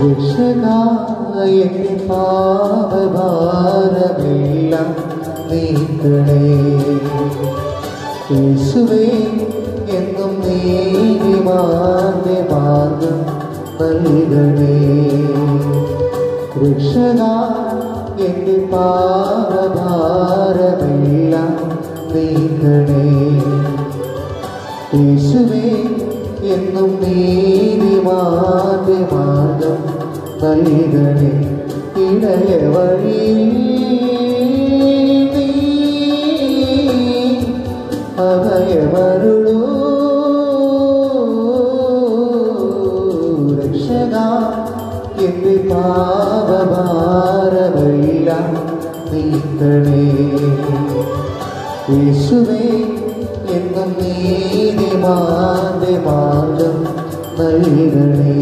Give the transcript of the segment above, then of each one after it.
രക്ഷകായ പാപഭാരമെല്ലാം നീക്കണേ യേശുവേ എന്നും നീതിമാന്റെ മാർഗം നൽകണേ രക്ഷക എന്റെ പാപഭാരമെല്ലാം നീക്കണേ യേശുവേ എന്നും നീതിമാന്റെ മാർഗം നൽകണേ ഇടയ വഴി നീ അഭയമരുളൂ രക്ഷക എന്റെ പാപഭാരമെല്ലാം നീക്കണേ യേശുവേ എന്നും നീതിമാന്റെ മാർഗം നൽകണേ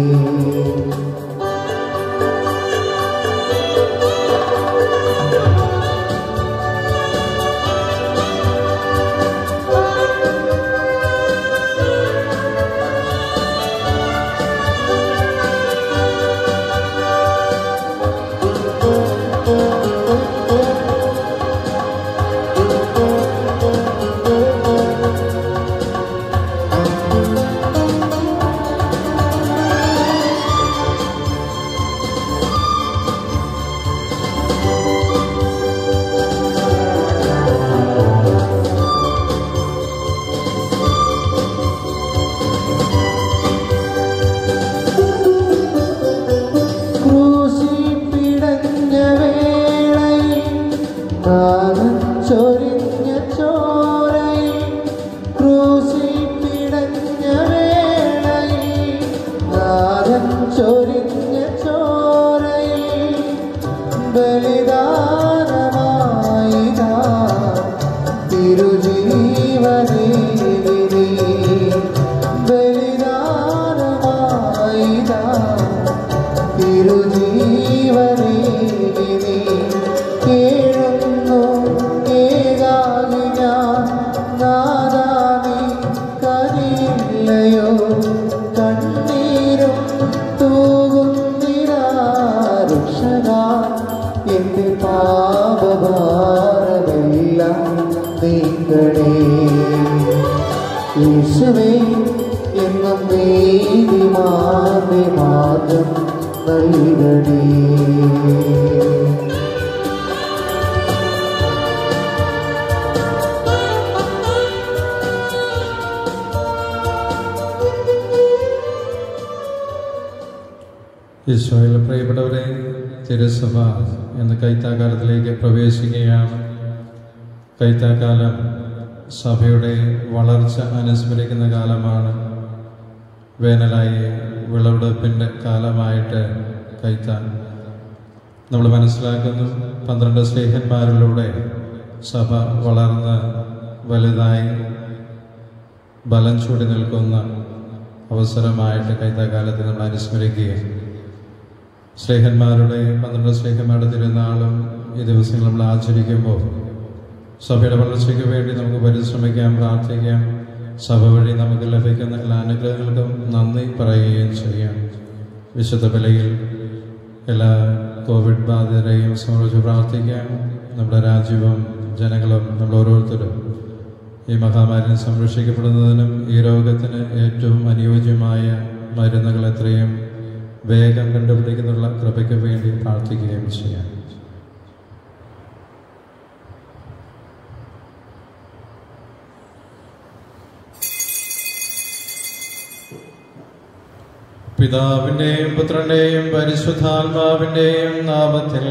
ക്രൂശിൽ പിടഞ്ഞ വേളയിൽ നാഥൻ ചൊരിഞ്ഞ ചോരയിൽ ക്രൂശിൽ പിടഞ്ഞ വേളയിൽ നാഥൻ ചൊരിഞ്ഞ ചോരയിൽ ബലിദാനമായി താ തിരുജീവനേ ബലിദാനമായി താ തിരുജീവനേ കേഴുന്നു ഏകാകി ഞാൻ നാദാനി കരില്ലയോ കണ്ണീരും തൂകുന്നിരാക്ഷക എന്റെ പാപഭാരമെല്ലാം നീക്കണേ യേശുവേ എന്നും നീതിമാന്റെ മാർഗം നൽകണേ ഈശോയിൽ പ്രിയപ്പെട്ടവരെ തിരുസഭ എന്ന കൈത്താക്കാലത്തിലേക്ക് പ്രവേശിക്കുകയാണ് കൈത്താക്കാലം സഭയുടെ വളർച്ച അനുസ്മരിക്കുന്ന കാലമാണ് വേനലായി വിളവെടുപ്പിൻ്റെ കാലമായിട്ട് കൈത്താൻ നമ്മൾ മനസ്സിലാക്കുന്നു പന്ത്രണ്ട് സ്നേഹന്മാരിലൂടെ സഭ വളർന്ന് വലുതായി ബലം ചൂടി നിൽക്കുന്ന അവസരമായിട്ട് കൈത്താക്കാലത്ത് നമ്മൾ അനുസ്മരിക്കുകയും സ്നേഹന്മാരുടെ പന്ത്രണ്ട് സ്നേഹന്മാരുടെ തിരുനാളും ഈ ദിവസങ്ങൾ നമ്മൾ ആചരിക്കുമ്പോൾ സഭയുടെ വളർച്ചയ്ക്ക് വേണ്ടി നമുക്ക് പരിശ്രമിക്കാം പ്രാർത്ഥിക്കാം സഭ വഴി നമുക്ക് ലഭിക്കുന്ന എല്ലാ അനുഗ്രഹങ്ങൾക്കും നന്ദി പറയുകയും ചെയ്യാം വിശുദ്ധ ബലയിൽ എല്ലാ കോവിഡ് ബാധിതരെയും സമർപ്പിച്ച് പ്രാർത്ഥിക്കാം നമ്മുടെ രാജ്യവും ജനങ്ങളും നമ്മൾ ഓരോരുത്തരും ഈ മഹാമാരിനെ സംരക്ഷിക്കപ്പെടുന്നതിനും ഈ രോഗത്തിന് ഏറ്റവും അനുയോജ്യമായ മരുന്നുകൾ എത്രയും വേഗം കണ്ടുപിടിക്കുന്നുള്ള കൃപയ്ക്ക് വേണ്ടി പ്രാർത്ഥിക്കുകയും ചെയ്യാം പിതാവിന്റെയും പുത്രന്റെയും പരിശുദ്ധാത്മാവിന്റെയും നാമത്തിൽ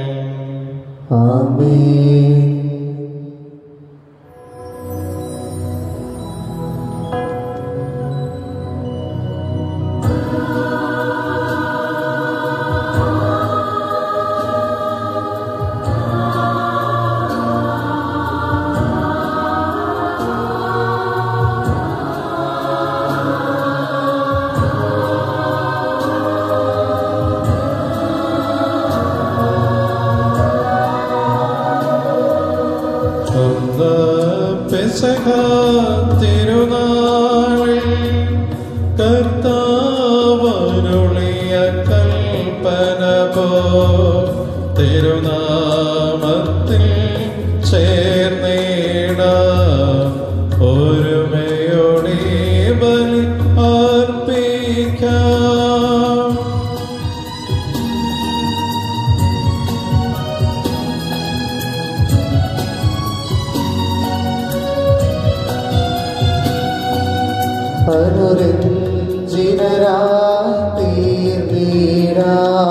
ആമേൻ ും കൽപ്പന പോ തിരുനാമത്തിൽ ചേർന്നിട ഒരുമയോടെ ബലി അർപ്പിക്കാം അനുരഞ്ജിതരാത്തീർന്നീടാ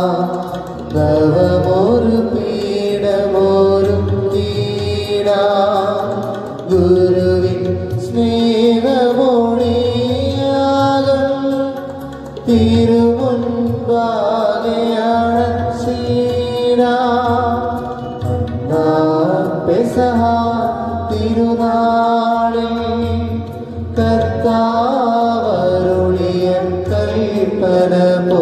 നവമൊരു പീഠമൊരു തീടാ ഗുരുവിൻ സ്നേഹമൊഴിയാകും തിരുമുൻപാകെയാണ് സീടാ അന്നാ പെസഹ തിരുനാളിൽ കർത്താവരുളിയ കൽപ്പന പോ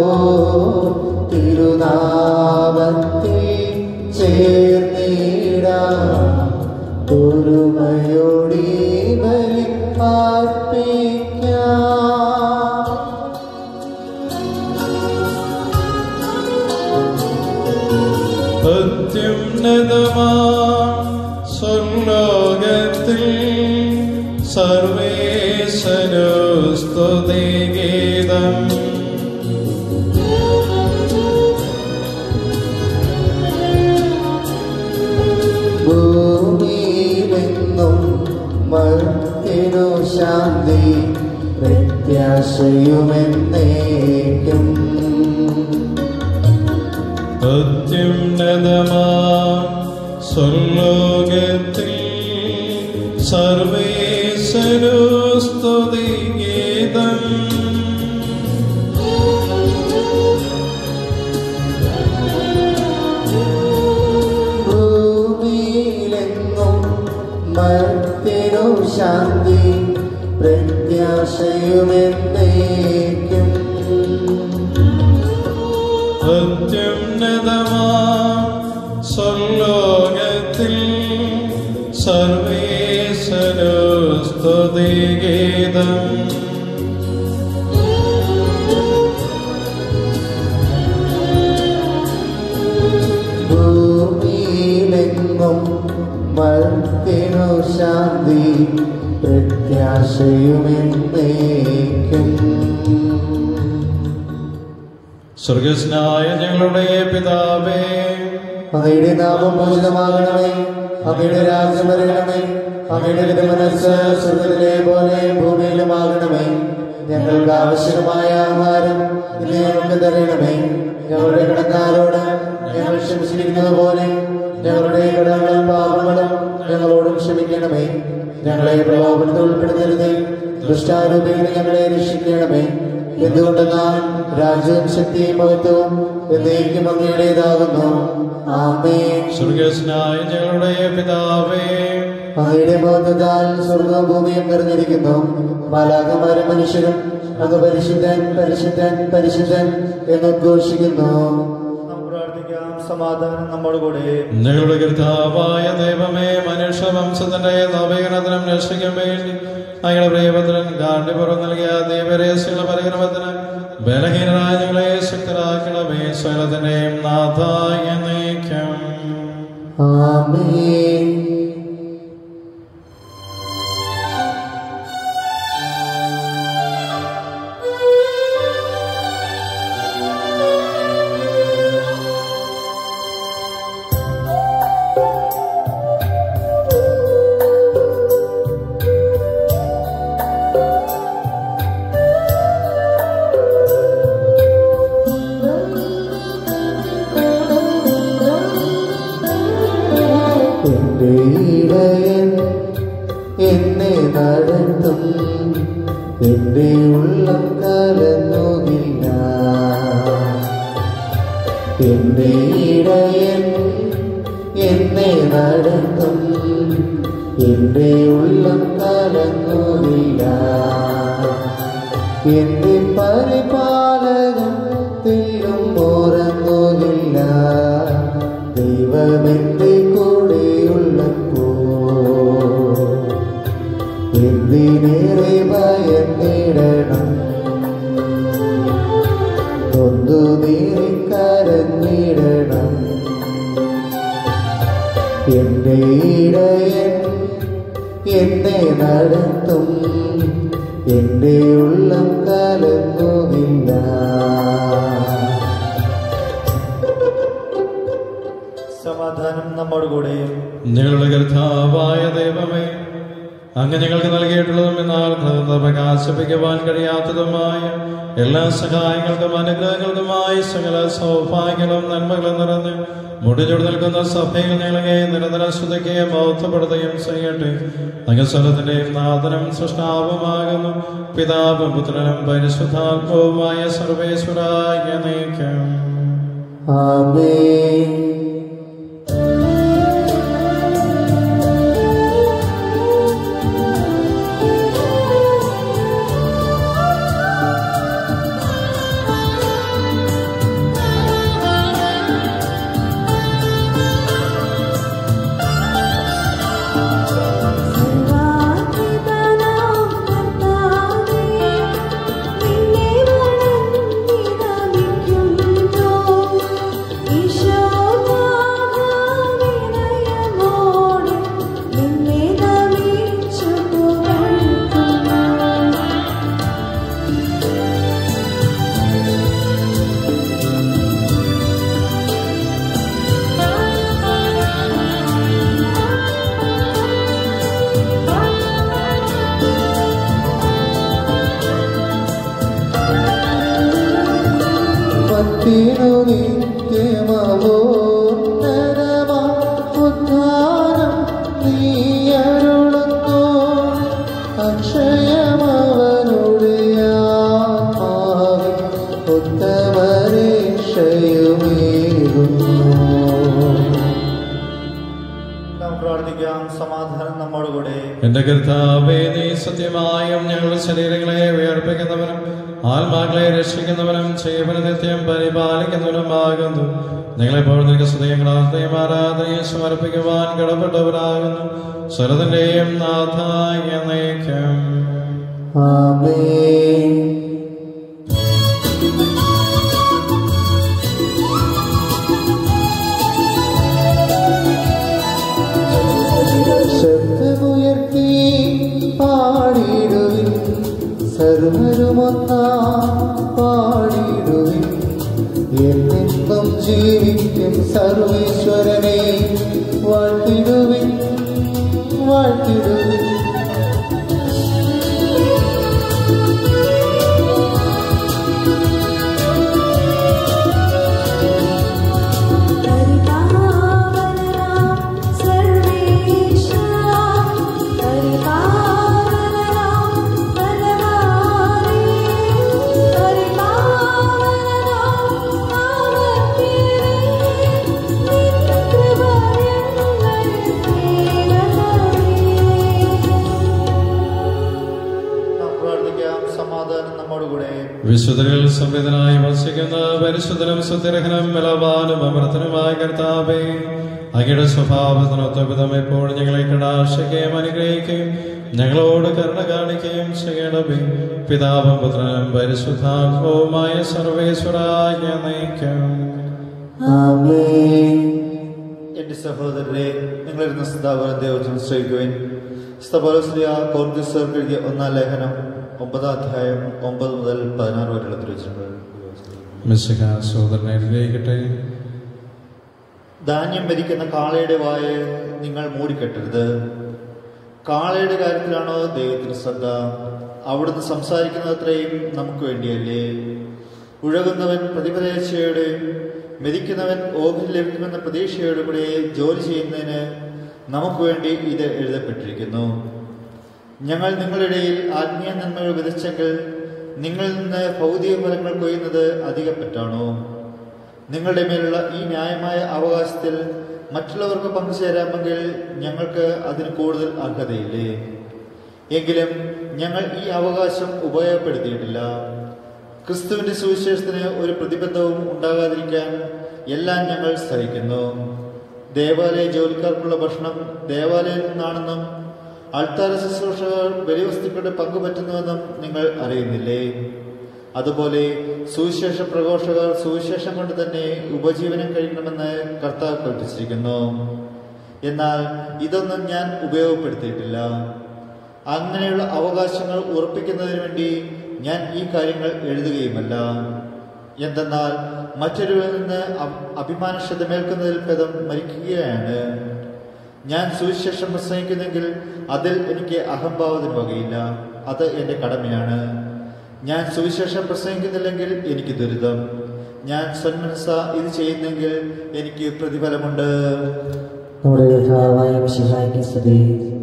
തിരുനാമത്തിൽ ചേർന്നിടാ ഒരുമയോടി ബലി അർപ്പിക്കാം അത്യുന്നതമാ സ്വർലോകത്തിൽ സർവേശനു സ്തുതിഗീതം ഭൂമിയിലെങ്ങും മർത്തിനു ശാന്തി പ്രത്യാശയുമെന്നേക്കും അത്യുന്നതമാ സ്വർലോകത്തിൽ സർവേശനു സ്തുതിഗീതം ഭൂമിയിലെങ്ങും മർത്തിനു ശാന്തി പ്രത്യാശയുമെന്നേക്കും അത്യുന്നതമാ സ്വർലോകത്തിൽ സർവേശനു സ്തുതിഗീതം ഭൂമിയിലെങ്ങും മർത്തിനു ശാന്തി പ്രത്യാശയുമെന്നേക്കും സ്വർഗസ്നായ ഞങ്ങളുടെ പിതാവേ അങ്ങയുടെ നാമം പൂജിതമാകണമേ അങ്ങയുടെ രാജ്യം വരണമേ അങ്ങയുടെ തിരുമനസ് സ്വർഗത്തിലെ പോലെ ഭൂമിയിലുമാകണമേ ഞങ്ങൾക്ക് ആവശ്യമായ ആഹാരം ഇന്ന് ഞങ്ങൾക്ക് തരണമേ ഞങ്ങളുടെ കടക്കാരോട് ഞങ്ങൾ ക്ഷമിച്ചിരിക്കുന്നത് പോലെ ഞങ്ങളുടെ കടങ്ങളും പാപങ്ങളും ഞങ്ങളോടും ക്ഷമിക്കണമേ ഞങ്ങളെ പ്രലോഭനത്തിൽ ഉൾപ്പെടുത്തരുതേ ദുഷ്ടാരൂപിയിൽ ഞങ്ങളെ രക്ഷിക്കണമേ എന്തുകൊണ്ടെന്നാൽ രാജ്യവും ശക്തിയും മഹത്വവും എന്നേക്കും അങ്ങയുടേതാകുന്നു ആമേ സ്വർഗസ്നായ ഞങ്ങളുടെ പിതാവേ അങ്ങയുടെ ബോധത്താൽ സ്വർഗവും ഭൂമിയും നിറഞ്ഞിരിക്കുന്നു ബാലാകന്മാരും മനുഷ്യരും അങ്ങ് പരിശുദ്ധൻ പരിശുദ്ധൻ പരിശുദ്ധൻ എന്ന് ഉദ്ഘോഷിക്കുന്നു നാം പ്രാർത്ഥിക്കാം സമാധാനം നമ്മുടെ കൂടെ ഞങ്ങളുടെ കർത്താവായ ദൈവമേ മനുഷ്യവംശത്തിന്റെ നവീകരണത്തിനും രക്ഷയ്ക്കും വേണ്ടി ഞങ്ങളുടെ പ്രിയപുത്രൻ കാണ്ഡിപുറം നൽകിയ ദൈവരേശികളുടെ പരിഗ്രഹത്തിന് ബലഹീനരായ ഞങ്ങളെ ശക്തരാക്കണമേ സ്വലത്തിന്റെയും നാഥായ നയിക്കും ആമേൻ എന്റെ ഇടയൻ എന്നെ നടത്തും എന്റെ ഉള്ളം കലങ്ങുകില്ല എന്റെ ഇടയൻ എന്നെ നടത്തും എന്റെ ഉള്ളം കലങ്ങുകില്ല എന്റെ പരിപാലകൻ തെല്ലും ഉറങ്ങുകില്ല ദൈവമെന്റെ കൂടെയുള്ളപ്പോ എന്തിനേറെ ഭയന്നിടണം നൊന്തു നീറിക്കര എന്റെ ഇടയൻ എന്നെ നടത്തും എന്റെ ഉള്ളം കലങ്ങുകില്ല സമാധാനം നമ്മോട് കൂടെ ഞങ്ങളുടെ കർത്താവായ ദൈവമേ അങ്ങ് ഞങ്ങൾക്ക് നൽകിയിട്ടുള്ളതും എന്നാൽ ധർമ്മ പ്രകാശിപ്പിക്കുവാൻ കഴിയാത്തതുമായ എല്ലാ സഹായങ്ങൾക്കും അനുഗ്രഹങ്ങൾക്കുമായി സകല സൗഭാഗ്യങ്ങളും നന്മകളും നിറഞ്ഞ് മുടിഞ്ഞുടി നിൽക്കുന്ന സഭയിൽ ഞങ്ങളെ നിരന്തരം ശ്രദ്ധിക്കുകയും ബോധപ്പെടുത്തുകയും ചെയ്യട്ടെ അങ്ങ് സ്ഥലത്തിന്റെയും നാഥനും സൃഷ്ടാവുമാകുന്നു പിതാവും പുത്രനും പരിശുദ്ധാത്മവുമായ സർവേശ്വരായ നയിക്കും ആമേൻ സർവാധിപനാം കർത്താവേ, നിന്നെ വണങ്ങിനമിക്കുന്നു. ഈശോനാഥവിനയമോടെ നിന്നെ നമിച്ചു പുകഴ്ത്തുന്നു. പത്തിനു നിത്യമോന്നതമാ ഉദ്ധാനം നീയരുളുന്നു അക്ഷയമവനുടെ ആത്മാവെ ഉത്തമരക്ഷയുമേകുന്നു നാം പ്രാർത്ഥിക്കാം സമാധാനം നമ്മോട് കൂടെ എന്റെ കർത്താവേ നീ സത്യമായും ഞങ്ങളുടെ ശരീരങ്ങളെ ഉയർപ്പിക്കുന്നവനും ആത്മാക്കളെ രക്ഷിക്കുന്നവനും ജീവന നിത്യം പരിപാലിക്കുന്നവനുമാകുന്നു ഞങ്ങളെപ്പോൾ നിനക്ക് സ്തുതിയും ആരാധനയും സമർപ്പിക്കുവാൻ കടപ്പെട്ടവരാകുന്നു സ്വരത്തിന്റെയും നാഥായ നയിക്കും ആമേൻ ശബ്ദമുയർത്തി പാടിടുവിൻ സർവരുമൊന്നാ പാടിടുവിൻ എന്നെന്നും ജീവിക്കും സർവേശ്വരനെ വാഴ്ത്തിടുവിൻ വാഴ്ത്തിടുവിൻ പരിപാവനാം സർവേശ്വരാ പരിപാവനാം ബലവാനേ പരിപാവനാം ആവർത്തിയേ നിൻ കൃപ നാം പ്രാർത്ഥിക്കാം സമാധാനം നമ്മോട് കൂടെ വിശുദ്ധരിൽ സംവേദനായി വസിക്കുന്ന പരിശുദ്ധനും സത്യരഹനും ബലവാനും അമൃതനുമായ കർത്താവേ അങ്ങയുടെ സ്വഭാവത്തിനൊത്തവിധം എപ്പോഴും ഞങ്ങളെ കടാശിക്കുകയും അനുഗ്രഹിക്കുകയും ഞങ്ങളോട് കരുണ കാണിക്കുകയും ചെയ്യണമേ പിതാവും പുത്രനും പരിശുദ്ധാത്മവുമായ സർവേശ്വരായ നയിക്കും ആമേൻ എന്റെ സഹോദരരെ നിങ്ങളിരുന്ന സ്ഥാപനം ദൈവത്തിന് ശ്രമിക്കുവാൻ സ്തപോലസ്ലിയ കോർദിസർക്ക് എഴുതിയ ഒന്നാം ലേഖനം ഒമ്പതാം അധ്യായം ഒമ്പത് മുതൽ പതിനാറ് വരെയുള്ള തിരുവചനങ്ങൾ മിശിഹ സോദരനെ അനുഗ്രഹിക്കട്ടെ ധാന്യം ഭരിക്കുന്ന കാളയുടെ വായ നിങ്ങൾ മൂടിക്കെട്ടരുത് കാളയുടെ കാര്യത്തിലാണോ ദൈവത്തിന് ശ്രദ്ധ അവിടുന്ന് സംസാരിക്കുന്നത്രയും നമുക്ക് വേണ്ടിയല്ലേ ഉഴകുന്നവൻ പ്രതിഫലേച്ഛയോടെ മെതിക്കുന്നവൻ ഓഹരി ലഭിക്കുമെന്ന പ്രതീക്ഷയോടെ കൂടെ ജോലി ചെയ്യുന്നതിന് നമുക്ക് വേണ്ടി ഇത് എഴുതപ്പെട്ടിരിക്കുന്നു ഞങ്ങൾ നിങ്ങളുടെ ഇടയിൽ ആത്മീയ നന്മകൾ വിതച്ചെങ്കിൽ നിങ്ങളിൽ നിന്ന് ഭൗതിക ഫലങ്ങൾ കൊയ്യുന്നത് അധികപ്പറ്റാണോ നിങ്ങളുടെ മേലുള്ള ഈ ന്യായമായ അവകാശത്തിൽ മറ്റുള്ളവർക്ക് പങ്കുചേരാമെങ്കിൽ ഞങ്ങൾക്ക് അതിന് കൂടുതൽ അർഹതയില്ലേ എങ്കിലും ഞങ്ങൾ ഈ അവകാശം ഉപയോഗപ്പെടുത്തിയിട്ടില്ല ക്രിസ്തുവിന്റെ സുവിശേഷത്തിന് ഒരു പ്രതിബന്ധവും ഉണ്ടാകാതിരിക്കാൻ എല്ലാം ഞങ്ങൾ സഹിക്കുന്നു ദേവാലയ ജോലിക്കാർക്കുള്ള ഭക്ഷണം ദേവാലയത്തിൽ നിന്നാണെന്നും അൾത്താര ശുശ്രൂഷകർ ബലിവസ്തുക്കളുടെ പങ്കുപറ്റുന്നുവെന്നും നിങ്ങൾ അറിയുന്നില്ലേ അതുപോലെ സുവിശേഷ പ്രഘോഷകർ സുവിശേഷം കൊണ്ട് തന്നെ ഉപജീവനം കഴിക്കണമെന്ന് കർത്താവ് കൽപ്പിച്ചിരിക്കുന്നു എന്നാൽ ഇതൊന്നും ഞാൻ ഉപയോഗപ്പെടുത്തിയിട്ടില്ല അങ്ങനെയുള്ള അവകാശങ്ങൾ ഉറപ്പിക്കുന്നതിന് വേണ്ടി ഞാൻ ഈ കാര്യങ്ങൾ എഴുതുകയുമല്ല എന്തെന്നാൽ മറ്റൊരുവിൽ നിന്ന് അ- അഭിമാനക്ഷതമേൽക്കുന്നതിൽ ഭേദം മരിക്കുകയാണ് ഞാൻ സുവിശേഷം പ്രസംഗിക്കുന്നെങ്കിൽ അതിൽ എനിക്ക് അഹംഭാവത്തിന് വകയില്ല അത് എൻ്റെ കടമയാണ് ഞാൻ സുവിശേഷം പ്രസംഗിക്കുന്നില്ലെങ്കിൽ എനിക്ക് ദുരിതം ഞാൻ സന്മനസ ഇത് ചെയ്യുന്നെങ്കിൽ എനിക്ക് പ്രതിഫലമുണ്ട് നമ്മുടെ കർത്താവായ മിശിഹായ്ക്ക് സ്തുതി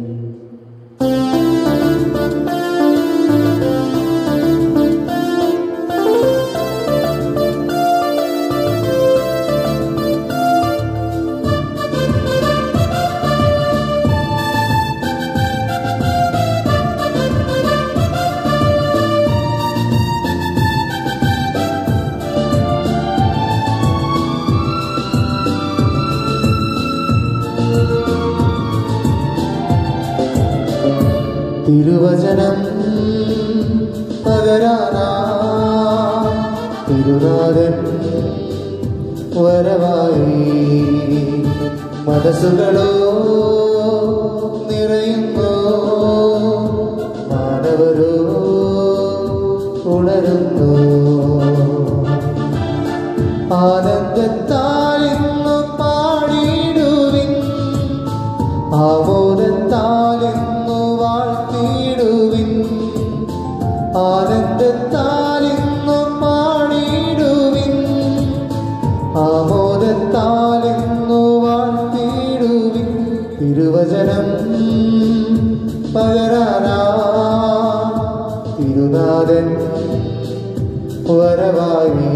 തിരുവചനം പകരാനാ തിരുനാഥൻ വരവായി മനസ്സുകളോ നിറയുന്നു മാനവരോ ഉണരുന്നു ആനന്ദത്താൽ ഇന്നു പാടിയിടുവിൻ ആമോദത്താൽ ഇന്നു വാഴ്ത്തിയിടുവിൻ ആനന്ദത്താൽ ഇന്നു പാടിയിടുവിൻ ആമോദത്താൽ ഇന്നു വാഴ്ത്തിയിടുവിൻ തിരുവചനം പകരാനാ തിരുനാഥൻ വരവായി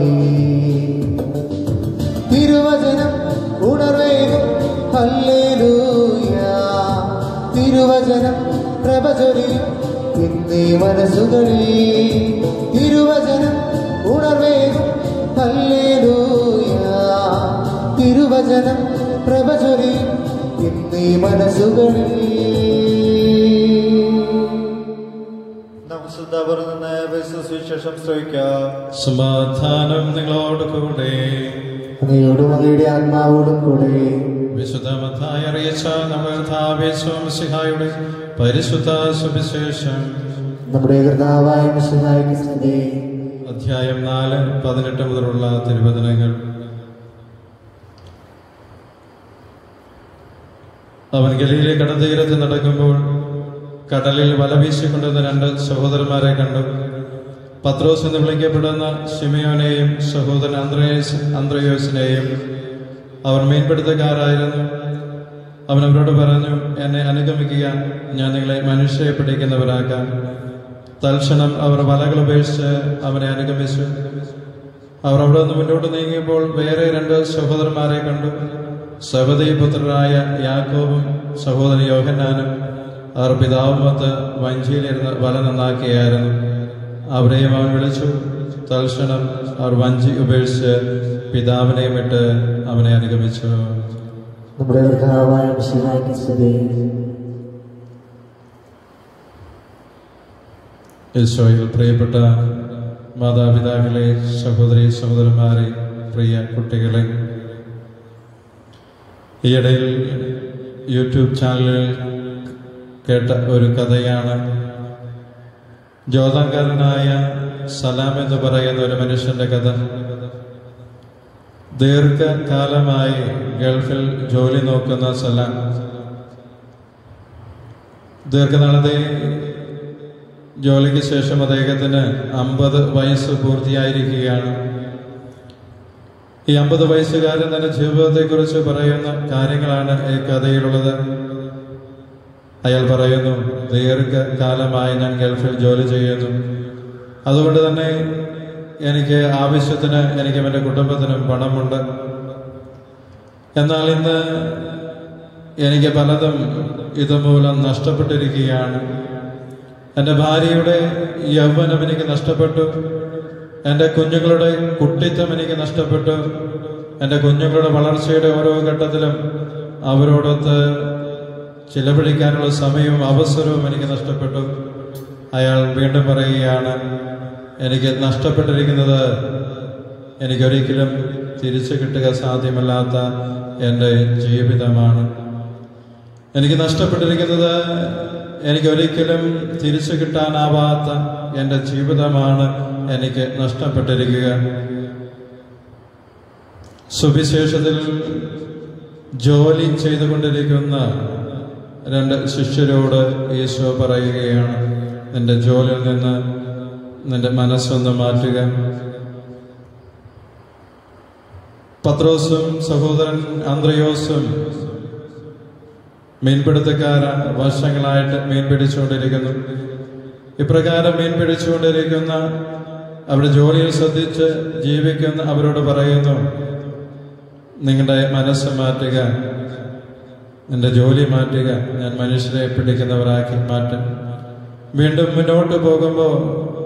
തിരുവചനം ഉണർവേകും ഹല്ലേലൂയ തിരുവചനം പ്രഭചൊരിയും ഇന്നീ മനസ്സുകളിൽ തിരുവചനം ഉണർവേകും ഹല്ലേലൂയ തിരുവചനം പ്രഭചൊരിയും ഇന്നീ മനസ്സുകളിൽ നമുക്ക് ശ്രദ്ധാപുരം നിന്ന് പരിശുദ്ധ സുവിശേഷം ശ്രവിക്കാം സമാധാനം നിങ്ങളോട് കൂടെ അങ്ങയോടും അങ്ങയുടെ ആത്മാവോടും കൂടെ വിശുദ്ധ മത്തായി അറിയിച്ച നമ്മുടെ പരിശുദ്ധ സുവിശേഷം നമ്മുടെ കർത്താവായ മിശിഹായ്ക്ക് സ്തുതി അധ്യായം നാല് പതിനെട്ട് മുതലുള്ള തിരുവചനങ്ങൾ അവൻ ഗലിയിലെ കടതീരത്ത് നടക്കുമ്പോൾ കടലിൽ വല വീശിക്കൊണ്ടിരുന്ന രണ്ട് സഹോദരന്മാരെ കണ്ടു പത്രോസ് എന്ന് വിളിക്കപ്പെടുന്ന ഷിമയോനെയും സഹോദരൻ അന്ത്രയോസ് അന്ത്രയോസിനെയും അവർ മീൻപിടുത്തക്കാരായിരുന്നു അവൻ അവരോട് പറഞ്ഞു എന്നെ അനുഗമിക്കുക ഞാൻ നിങ്ങളെ മനുഷ്യരെ പിടിക്കുന്നവരാക്കാം തൽക്ഷണം അവർ വലകൾ ഉപേക്ഷിച്ച് അവനെ അനുഗമിച്ചു അവർ അവിടെ നിന്ന് മുന്നോട്ട് നീങ്ങിയപ്പോൾ വേറെ രണ്ട് സഹോദരന്മാരെ കണ്ടു സഹോദരി പുത്രരായ യാക്കോബും സഹോദരൻ യോഹന്നാനും അവർ പിതാവുമൊത്ത് വഞ്ചിയിലിരുന്ന് വല നന്നാക്കിയായിരുന്നു അവരെയും അവൻ വിളിച്ചു തൽക്ഷണം അവർ വഞ്ചി ഉപേക്ഷിച്ച് പിതാവിനെയും വിട്ട് അവനെ അനുഗമിച്ചു നമ്മുടെ കർത്താവായ മിശിഹായ്ക്ക് സ്തുതി ഈശോയിൽ പ്രിയപ്പെട്ട മാതാപിതാക്കളെ സഹോദരി സഹോദരന്മാരെ പ്രിയ കുട്ടികളെ ഈയിടയിൽ യൂട്യൂബ് ചാനലിൽ കേട്ട ഒരു കഥയാണ് ജ്യോതങ്കാരനായ സലാം എന്ന് പറയുന്ന ഒരു മനുഷ്യന്റെ കഥ ദീർഘകാലമായി ഗൾഫിൽ ജോലി നോക്കുന്ന സലാം ദീർഘനാളത്തെ ജോലിക്ക് ശേഷം അദ്ദേഹത്തിന് അമ്പത് വയസ്സ് പൂർത്തിയായിരിക്കുകയാണ് ഈ അമ്പത് വയസ്സുകാരൻ തന്റെ ജീവിതത്തെക്കുറിച്ച് പറയുന്ന കാര്യങ്ങളാണ് ഈ കഥയിലുള്ളത് അയാൾ പറയുന്നു ദീർഘകാലമായി ഞാൻ ഗൾഫിൽ ജോലി ചെയ്യുന്നു അതുകൊണ്ട് തന്നെ എനിക്ക് ആവശ്യത്തിന് എനിക്കും എൻ്റെ കുടുംബത്തിനും പണമുണ്ട് എന്നാൽ ഇന്ന് എനിക്ക് പലതും ഇതുമൂലം നഷ്ടപ്പെട്ടിരിക്കുകയാണ് എൻ്റെ ഭാര്യയുടെ യൗവനം എനിക്ക് നഷ്ടപ്പെട്ടു എൻ്റെ കുഞ്ഞുങ്ങളുടെ കുട്ടിത്വം എനിക്ക് നഷ്ടപ്പെട്ടു എൻ്റെ കുഞ്ഞുങ്ങളുടെ വളർച്ചയുടെ ഓരോ ഘട്ടത്തിലും അവരോടൊത്ത് ചിലവഴിക്കാനുള്ള സമയവും അവസരവും എനിക്ക് നഷ്ടപ്പെട്ടു അയാൾ വീണ്ടും പറയുകയാണ് എനിക്ക് നഷ്ടപ്പെട്ടിരിക്കുന്നത് എനിക്കൊരിക്കലും തിരിച്ചു കിട്ടുക സാധ്യമല്ലാത്ത എൻ്റെ ജീവിതമാണ് എനിക്ക് നഷ്ടപ്പെട്ടിരിക്കുന്നത് എനിക്ക് ഒരിക്കലും തിരിച്ചു കിട്ടാനാവാത്ത എൻ്റെ ജീവിതമാണ് എനിക്ക് നഷ്ടപ്പെട്ടിരിക്കുക സുവിശേഷത്തിൽ ജോലി ചെയ്തുകൊണ്ടിരിക്കുന്ന രണ്ട് ശിഷ്യരോട് ഈശോ പറയുകയാണ് നിന്റെ ജോലിയിൽ നിന്ന് നിന്റെ മനസ്സൊന്ന് മാറ്റുക പത്രോസും സഹോദരൻ ആന്ത്രയോസും മീൻപിടുത്തക്കാരാണ് വർഷങ്ങളായിട്ട് മീൻ പിടിച്ചുകൊണ്ടിരിക്കുന്നു ഇപ്രകാരം മീൻ പിടിച്ചുകൊണ്ടിരിക്കുന്ന അവരുടെ ജോലിയിൽ ശ്രദ്ധിച്ച് ജീവിക്കുന്ന അവരോട് പറയുന്നു നിങ്ങളുടെ മനസ്സ് മാറ്റുക നിന്റെ ജോലി മാറ്റുക ഞാൻ മനുഷ്യരെ പിടിക്കുന്നവരാക്കി മാറ്റും വീണ്ടും മുന്നോട്ട് പോകുമ്പോൾ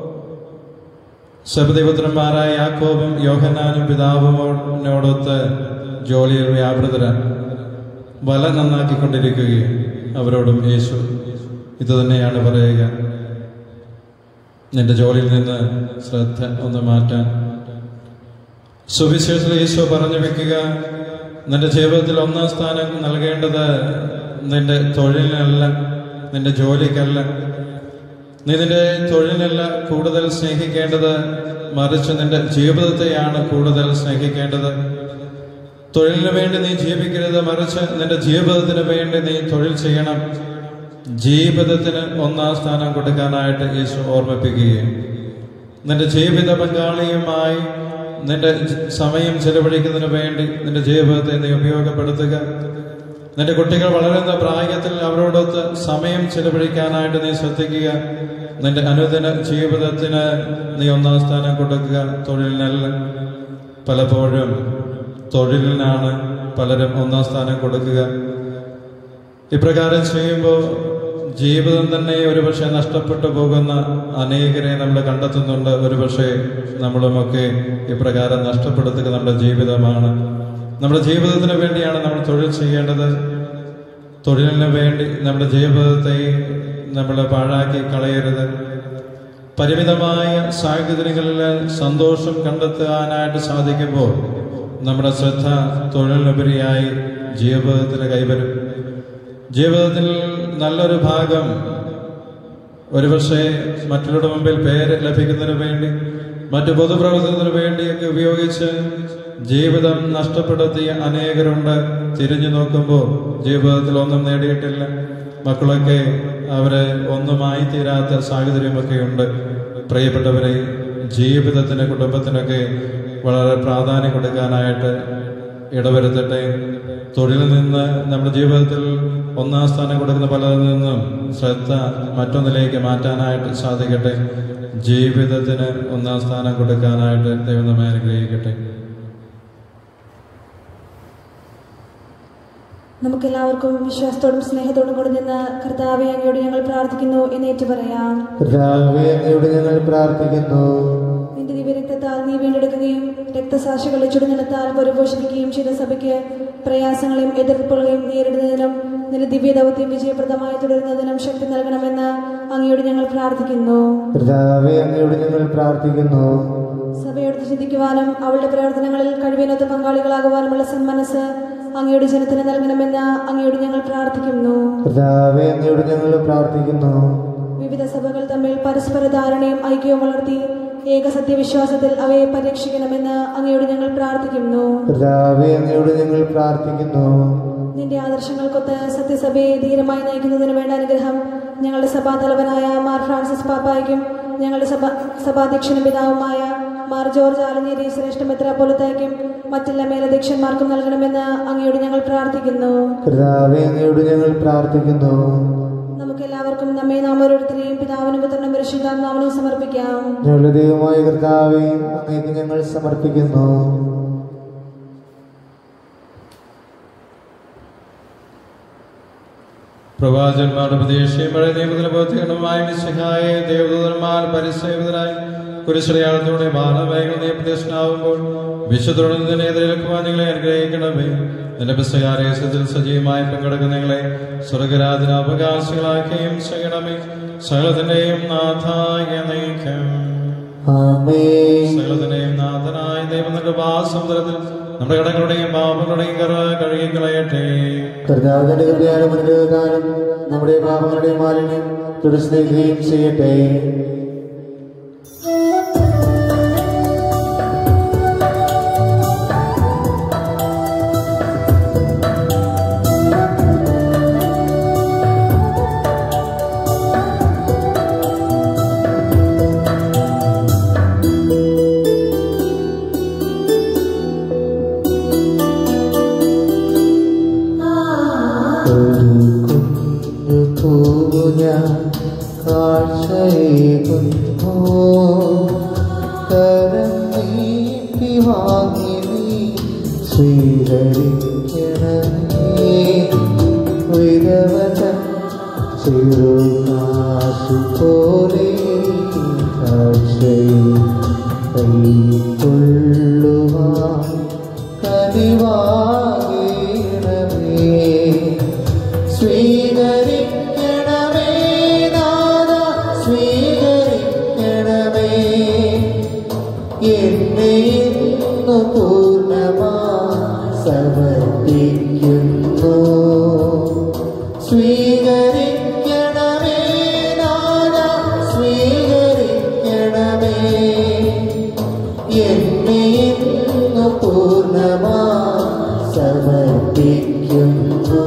ശബദിപുത്രന്മാരായ യാക്കോബും യോഹനാനും പിതാവുമോടൊത്ത് ജോലിയിൽ വ്യാപൃതരാണ് വല നന്നാക്കിക്കൊണ്ടിരിക്കുകയും അവരോടും യേശു ഇത് തന്നെയാണ് പറയുക നിന്റെ ജോലിയിൽ നിന്ന് ശ്രദ്ധ ഒന്ന് മാറ്റാൻ സുവിശേഷത്തിൽ ഈശോ പറഞ്ഞു വെക്കുക നിന്റെ ജീവിതത്തിൽ ഒന്നാം സ്ഥാനം നൽകേണ്ടത് നിന്റെ തൊഴിലിനല്ല നിന്റെ ജോലിക്കല്ല നീ നിന്റെ തൊഴിലിനല്ല കൂടുതൽ സ്നേഹിക്കേണ്ടത് മറിച്ച് നിന്റെ ജീവിതത്തെയാണ് കൂടുതൽ സ്നേഹിക്കേണ്ടത് തൊഴിലിന് വേണ്ടി നീ ജീവിക്കരുത് മറിച്ച് നിന്റെ ജീവിതത്തിന് വേണ്ടി നീ തൊഴിൽ ചെയ്യണം ജീവിതത്തിന് ഒന്നാം സ്ഥാനം കൊടുക്കാനായിട്ട് യേശു ഓർമ്മിപ്പിക്കുകയും നിന്റെ ജീവിത പങ്കാളിയുമായി നിന്റെ ജ- സമയം ചെലവഴിക്കുന്നതിന് വേണ്ടി നിന്റെ ജീവിതത്തെ നീ ഉപയോഗപ്പെടുത്തുക നിന്റെ കുട്ടികൾ വളരുന്ന പ്രായത്തിൽ അവരോടൊത്ത് സമയം ചെലവഴിക്കാനായിട്ട് നീ ശ്രദ്ധിക്കുക നിന്റെ അനുദിന ജീവിതത്തിന് നീ ഒന്നാം സ്ഥാനം കൊടുക്കുക തൊഴിലിനല്ല പലപ്പോഴും തൊഴിലിനാണ് പലരും ഒന്നാം സ്ഥാനം കൊടുക്കുക ഇപ്രകാരം ചെയ്യുമ്പോൾ ജീവിതം തന്നെ ഒരുപക്ഷെ നഷ്ടപ്പെട്ടു പോകുന്ന അനേകരെ നമ്മൾ കണ്ടെത്തുന്നുണ്ട് ഒരുപക്ഷെ നമ്മളുമൊക്കെ ഇപ്രകാരം നഷ്ടപ്പെടുത്തുക നമ്മുടെ ജീവിതമാണ് നമ്മുടെ ജീവിതത്തിന് വേണ്ടിയാണ് നമ്മൾ തൊഴിൽ ചെയ്യേണ്ടത് തൊഴിലിന് വേണ്ടി നമ്മുടെ ജീവിതത്തെ നമ്മൾ പാഴാക്കി കളയരുത് പരിമിതമായ സാഹചര്യങ്ങളിൽ സന്തോഷം കണ്ടെത്താനായിട്ട് സാധിക്കുമ്പോൾ നമ്മുടെ ശ്രദ്ധ തൊഴിലിനുപരിയായി ജീവിതത്തിന് കൈവരും ജീവിതത്തിൽ നല്ലൊരു ഭാഗം ഒരുപക്ഷെ മറ്റുള്ളവരുടെ മുമ്പിൽ പേര് ലഭിക്കുന്നതിന് വേണ്ടി മറ്റു പൊതുപ്രവർത്തനത്തിന് വേണ്ടിയൊക്കെ ഉപയോഗിച്ച് ജീവിതം നഷ്ടപ്പെടുത്തിയ അനേകരുണ്ട് തിരിഞ്ഞു നോക്കുമ്പോൾ ജീവിതത്തിൽ ഒന്നും നേടിയിട്ടില്ല മക്കളൊക്കെ അവര് ഒന്നുമായി തീരാത്ത സാഹചര്യമൊക്കെ ഉണ്ട് പ്രിയപ്പെട്ടവരെ ജീവിതത്തിന് കുടുംബത്തിനൊക്കെ വളരെ പ്രാധാന്യം കൊടുക്കാനായിട്ട് ഇടവരുത്തട്ടെ തൊഴിലിൽ നിന്ന് നമ്മുടെ ജീവിതത്തിൽ ഒന്നാം സ്ഥാനം കൊടുക്കുന്ന പലതിൽ നിന്നും ശ്രദ്ധ മറ്റൊന്നിലേക്ക് മാറ്റാനായിട്ട് സാധിക്കട്ടെ ജീവിതത്തിന് ഒന്നാം സ്ഥാനം കൊടുക്കാനായിട്ട് ദൈവം നമ്മെ അനുഗ്രഹിക്കട്ടെ നമുക്കെല്ലാവർക്കും വിശ്വാസത്തോടും സ്നേഹത്തോടും കൂടി നിന്ന് കർത്താവെ അങ്ങയോട് ഞങ്ങൾ പ്രാർത്ഥിക്കുന്നു എന്ന് ഏറ്റു പറയാം കർത്താവേ അങ്ങയോട് ഞങ്ങൾ പ്രാർത്ഥിക്കുന്നു നിന്റെ ദിവ്യരക്തത്താൽ നീ വീണ്ടെടുക്കുകയും രക്തസാക്ഷികളെ ചുടുനിലത്താൽ പരിപോഷിപ്പിക്കുകയും ചെയ്ത സഭയ്ക്ക് പ്രയാസങ്ങളെയും എതിർപ്പുകളെയും നേരിടുന്നതിനും നിന്റെ ദിവ്യ ദൗത്യം വിജയപ്രദമായി തുടരുന്നതിനും ശക്തി നൽകണമെന്ന് അങ്ങയോട് ഞങ്ങൾ പ്രാർത്ഥിക്കുന്നു കർത്താവേ അങ്ങയോട് ഞങ്ങൾ പ്രാർത്ഥിക്കുന്നു സഭയോട് ചിന്തിക്കുവാനും അവളുടെ പ്രവർത്തനങ്ങളിൽ കഴിവിനൊത്ത പങ്കാളികളാകുവാനുമുള്ള സന്മനസ് അങ്ങയുടെ ജനത്തിന് നൽകണമെന്ന് അങ്ങയോട് ഞങ്ങൾ പ്രാർത്ഥിക്കുന്നു കർത്താവേ അങ്ങയോട് ഞങ്ങൾ പ്രാർത്ഥിക്കുന്നു വിവിധ സഭകൾ തമ്മിൽ പരസ്പര ധാരണയും ഐക്യവും വളർത്തി ഏക സത്യവിശ്വാസത്തിൽ അവയെ പരിരക്ഷിക്കണമെന്ന് അങ്ങയോട് ഞങ്ങൾ പ്രാർത്ഥിക്കുന്നു കർത്താവേ അങ്ങയോട് ഞങ്ങൾ പ്രാർത്ഥിക്കുന്നു നിന്റെ ആദർശങ്ങൾക്കൊത്ത് സത്യസഭയെ ധീരമായി നയിക്കുന്നതിന് വേണ്ട അനുഗ്രഹം ഞങ്ങളുടെ സഭാതലവനായ മാർ ഫ്രാൻസിസ് പാപ്പായ്ക്കും ഞങ്ങളുടെ സഭ സഭാധ്യക്ഷനും പിതാവുമായ മാർ ജോർജ് ആലഞ്ഞേരി ശ്രേഷ്ഠ മെത്രാപ്പൊലത്തായ്ക്കും മറ്റെല്ലാ മേലധ്യക്ഷന്മാർക്കും നൽകണമെന്ന് അങ്ങയോട് ഞങ്ങൾ പ്രാർത്ഥിക്കുന്നു കർത്താവേ അങ്ങയോട് ഞങ്ങൾ പ്രാർത്ഥിക്കുന്നു നമുക്കെല്ലാവർക്കും നമ്മെ നാം ഓരോരുത്തരെയും പിതാവിനും പുത്രനും പരിശുദ്ധാത്മാവിനും സമർപ്പിക്കാം ഞങ്ങളുടെ ദൈവമായ കർത്താവേ അങ്ങേക്ക് ഞങ്ങൾ സമർപ്പിക്കുന്നു പ്രവാചകന്മാരുടെ പ്രതീക്ഷയും പഴയ നിയമത്തിന് പ്രവർത്തിക്കണമായ മിശിഹായെ ദേവദൂതന്മാർ പരിസേവിതരായി കുരിശടയാളത്തോടെ ബാലവേഗങ്ങൾ നീ പ്രത്യക്ഷനാവുമ്പോൾ വിശുദ്ധരോട് നിന്നെ എതിരേൽക്കുവാൻ നിങ്ങളെ അനുഗ്രഹിക്കണമേ നിന്റെ പുസ്തകാരേശത്തിൽ സജീവമായി പങ്കെടുക്കുന്ന നിങ്ങളെ സ്വർഗരാജന അവകാശികളാക്കുകയും ചെയ്യണമേ സകലത്തിന്റെയും നാഥായ നയിക്കും ആമേൻ സകലത്തിന്റെയും നാഥനായ ദൈവം നിന്റെ വാസമുദ്രത്തിൽ നമ്മുടെ കടങ്ങളുടെയും പാപങ്ങളുടെയും കറ കഴുകിക്കളയട്ടെ കർത്താവിന്റെ കൃപയാലും അനുഗ്രഹത്താലും നമ്മുടെ പാപങ്ങളുടെ മാലിന്യം തുടച്ചുനീക്കുകയും ചെയ്യട്ടെ ഒരു കുഞ്ഞു പൂവു ഞാൻ കാഴ്ചയേകുന്നു കരം നീട്ടി വാങ്ങി നീ സ്വീകരിക്കണമേ വിധവതൻ ചെറുകാശു പോലെ കാഴ്ചയിൽ കൈക്കൊള്ളുവാൻ കനിവാകണമേ സ്വീകരിക്കണമേ നാഥ സ്വീകരിക്കണമേ എന്നെ ഇന്നു പൂർണ്ണമാ സമർപ്പിക്കുന്നു സ്വീകരിക്കണമേ നാഥ സ്വീകരിക്കണമേ എന്നെ ഇന്നു പൂർണ്ണമാ സമർപ്പിക്കുന്നു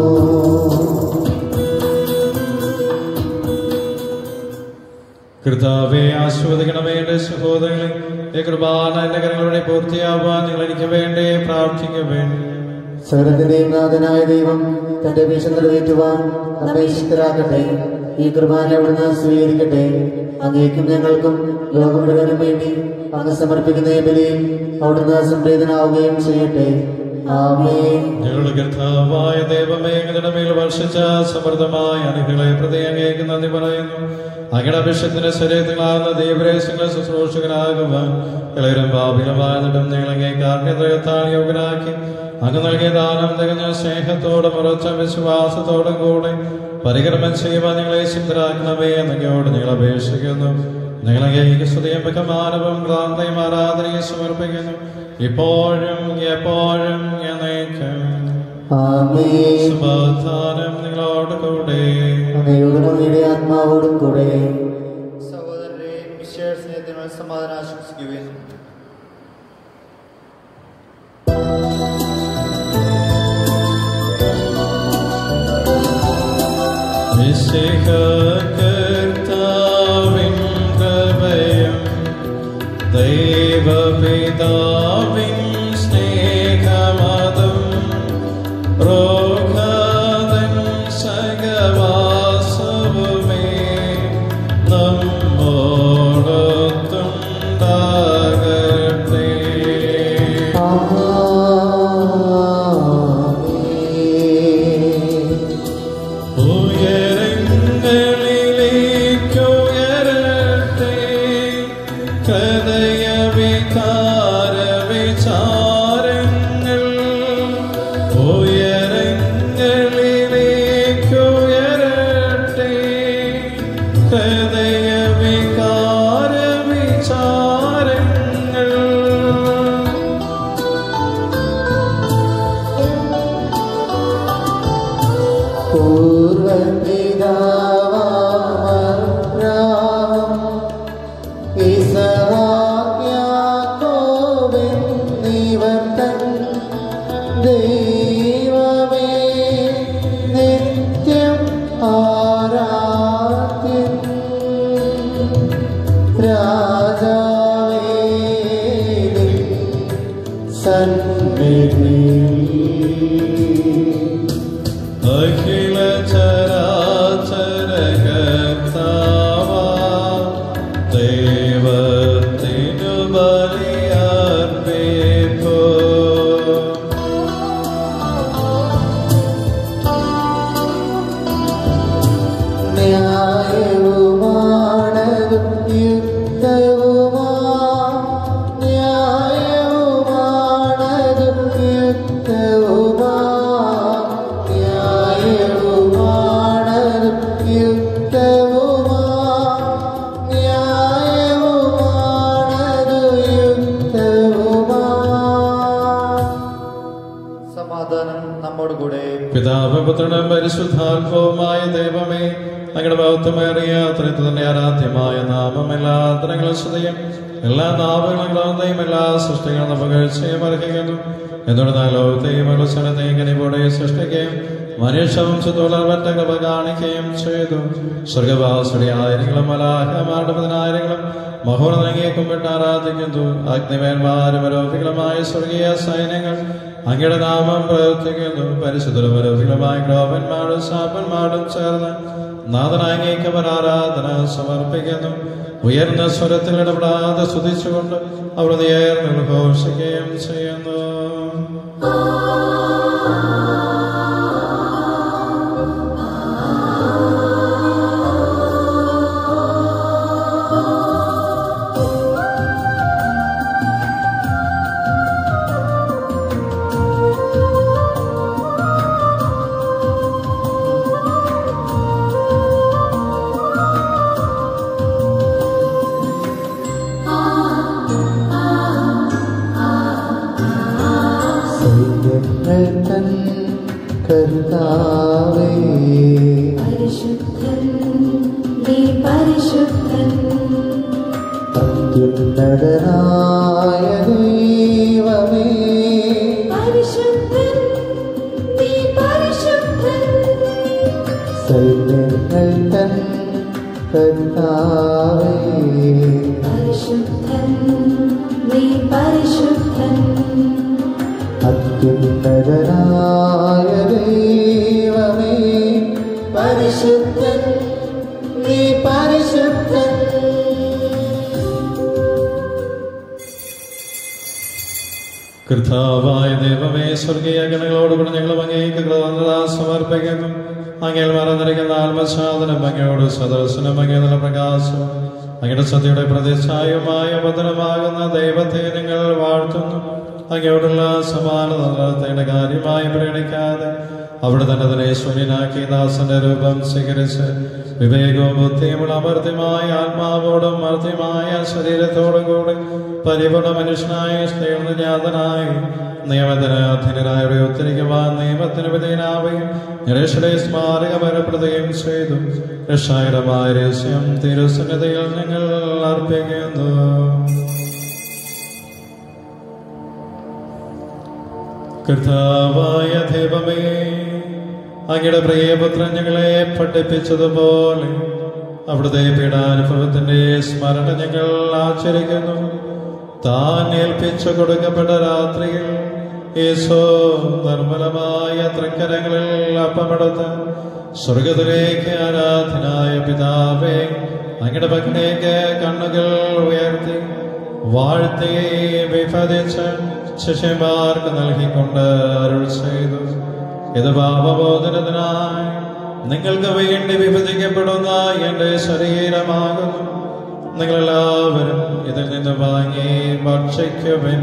കർത്താവെ ആസ്വദിക്കണമേ എന്റെ സഹോദരങ്ങളെ ഈ കൃപാന എന്റെ കരങ്ങളുടെ പൂർത്തിയാവാൻ നിങ്ങൾ എനിക്ക് വേണ്ടി പ്രാർത്ഥിക്കുവേ സകലത്തിന്റെയും നാഥനായ ദൈവം തന്റെ വീക്ഷ നിറവേറ്റുവാൻ നമ്മെ ശക്തരാക്കട്ടെ ഈ കുർബാന അവിടുന്ന് സ്വീകരിക്കട്ടെ അങ്ങേക്കും ഞങ്ങൾക്കും ലോകം മുഴുവനും വേണ്ടി അങ്ങ് സമർപ്പിക്കുന്ന ഈ ബലിയിൽ അവിടുന്ന് സംപ്രീതനാവുകയും ചെയ്യട്ടെ ആമേൻ ഞങ്ങളുടെ കർത്താവായ ദൈവമേ ഞങ്ങളുടെ മേൽ വർഷിച്ച സമൃദ്ധമായ അനുഗ്രഹങ്ങളെ പ്രതി അങ്ങേക്ക് നന്ദി പറയുന്നു അങ്ങയുടെ അഭിഷത്തിന്റെ ശരീരത്തിലാകുന്ന ദൈവരേശങ്ങളെ ശുശ്രൂഷകനാകുവാൻ ഇളയരും പാപികളുമായതും ഞങ്ങൾ അങ്ങേക്ക് ആജ്ഞത്രയത്താൽ യോഗ്യനാക്കി അങ്ങ് നൽകിയ ദാനം തികഞ്ഞ സ്നേഹത്തോടും ഉറച്ച വിശ്വാസത്തോടും കൂടെ പരികർമ്മം ചെയ്യുവാൻ ഞങ്ങളെ സിദ്ധരാക്കണമേ എന്നങ്ങയോട് ഞങ്ങൾ അപേക്ഷിക്കുന്നു ഞങ്ങൾ അങ്ങേക്ക് സ്തുതിയും ബഹുമാനവും ക്രാന്തയും ആരാധനയും സമർപ്പിക്കുന്നു ഇപ്പോഴും എപ്പോഴും എന്നേക്കും ആമേൻ സമാധാനം നിങ്ങളോട് കൂടെ അങ്ങയോടും അങ്ങയുടെ ആത്മാവോടും കൂടെ സഹോദരരെ മിശേർ സ്നേഹത്തിനുള്ള സമാധാനം ആശംസിക്കുവേൻ മിശിഹ കർത്താവിൻ കൃപയും ദൈവപിതാവിൻ സ്നേഹമതും റോഗാതൻ സഹവാസവുമേ നമ്മോടൊത്തുണ്ടാകട്ടെ ആമേൻ ഉയരങ്ങളിലേക്കുയരട്ടെ ഹൃദയ വികാര വിചാരങ്ങൾ ഉയരങ്ങളിലേക്കുയരട്ടെ ഹൃദയ വികാര വിചാരങ്ങൾ ദൈവമേ നിത്യം ആരാധ്യൻ രാജാവേ സന്നിധി അഖില ചരാചര കർത്താവാ ദൈവത്തിനു ബലിയർപ്പിപ്പോ സമാധാനം നമ്മോട് കൂടെ പിതാവ് പുത്രനും പരിശുദ്ധാത്മവുമായ ദൈവമേ അങ്ങയുടെ ബൗദ്ധമേറിയ അത്രയത്ത് തന്നെ ആരാധ്യമായ നാമം എല്ലാ അത്തരങ്ങളും സ്തുതിയും എല്ലാ നാമങ്ങളും ഗ്രന്ഥയും എല്ലാ സൃഷ്ടികളും പകർച്ചയും അർഹിക്കുന്നു എന്തുകൊണ്ടാൽ ലോകത്തെയും മനുഷ്യനത്തെയും കനിപോടെ സൃഷ്ടിക്കുകയും മനുഷ്യവംശത്തോളവറ്റ കൃപ കാണിക്കുകയും ചെയ്തു സ്വർഗവാസുടിയായിരങ്ങളും മലാഹമാരുടെ പതിനായിരങ്ങളും മഹോന്നതങ്ങയെ കുമ്പിട്ട് ആരാധിക്കുന്നു അഗ്നിമേന്മാരും അരോപികളുമായ സ്വർഗീയ സൈന്യങ്ങൾ അങ്ങയുടെ നാമം പ്രവർത്തിക്കുന്നു പരിശുദ്ധരും അരോപികളുമായ ഗ്രോപന്മാരും ശാപന്മാരും ചേർന്ന് നാഥനാംഗീക്ക് ആരാധന സമർപ്പിക്കുന്നു ഉയർന്ന സ്വരത്തിൽ ഇടപെടാതെ സ്തുതിച്ചുകൊണ്ട് അവർ ഉയർന്ന് ഘോഷിക്കുകയും ചെയ്യുന്നു സൈന്യങ്ങൾ തൻ കർത്താവേ പരിശുദ്ധൻ നീ പരിശുദ്ധൻ അത്യുന്നതനായ ദൈവമേ പരിശുദ്ധൻ നീ പരിശുദ്ധൻ സൈന്യങ്ങൾ തൻ കർത്താവേ പരിശുദ്ധൻ നീ പരിശുദ്ധൻ അത്യുന്നതനായ ദൈവമേ പരിശുദ്ധൻ നീ പരിശുദ്ധൻ കർത്താവായ ദൈവമേ സ്വർഗീയ ഗണങ്ങളോടുകൂടി ഞങ്ങൾ അങ്ങേക്ക് കൃതജ്ഞത സമർപ്പിക്കുന്നു അങ്ങയിൽ മറന്നിരിക്കുന്ന ആത്മസാധനം അങ്ങയോട് സദർശനം അങ്ങേ നല്ല പ്രകാശം അങ്ങയുടെ സത്യയുടെ പ്രതിച്ഛായമായ വചനമാകുന്ന ദൈവത്തെ നിങ്ങൾ വാഴ്ത്തുന്നു അങ്ങയോടുള്ള സമാനത നടത്തേണ്ട കാര്യമായി പരിഗണിക്കാതെ അവിടെ തന്നെ തന്നെ ശൂന്യനാക്കി ദാസന്റെ രൂപം സ്വീകരിച്ച് വിവേകവും ബുദ്ധിയുമുള്ള അമർത്യമായ ആത്മാവോടും മർത്യമായ ശരീരത്തോടും കൂടി പരിപൂർണ മനുഷ്യനായ സ്നേഹനാഥനായി നിയമത്തിന് അധീനരായവരെ ഉത്തരിക്കുവാൻ നിയമത്തിന് വിധേയനാവുകയും രക്ഷയുടെ സ്മാരക ബലപ്പെടുത്തുകയും ചെയ്തു രക്ഷാകരമായ രഹസ്യം തിരുസന്നിധിയിൽ ഞങ്ങൾ അർപ്പിക്കുന്നു കർത്താവായ ദൈവമേ അങ്ങയുടെ പ്രിയപുത്രൻ ഞങ്ങളെ പഠിപ്പിച്ചതുപോലെ അവിടുത്തെ പീഡാനുഭവത്തിന്റെ സ്മരണ ഞങ്ങൾ ആചരിക്കുന്നു താൻ ഏൽപ്പിച്ചു കൊടുക്കപ്പെട്ട രാത്രിയിൽ യേശോ നിർമ്മലമായ തൃക്കരങ്ങളിൽ അപ്പമെടുത്ത് സ്വർഗത്തിലേക്ക് ആരാധനായ പിതാവേ അങ്ങയുടെ പക്കലേക്ക് കണ്ണുകൾ ഉയർത്തി വാഴ്ത്തി വിഭജിച്ച് ശിഷ്യന്മാർക്ക് നൽകിക്കൊണ്ട് അരുൾ ചെയ്തു ഇത് പാപബോധനത്തിനായി നിങ്ങൾക്ക് വേണ്ടി വിഭജിക്കപ്പെടുന്ന എന്റെ ശരീരമാകുന്നു നിങ്ങളെല്ലാവരും ഇതിൽ നിന്ന് വാങ്ങി ഭക്ഷിക്കുവിൻ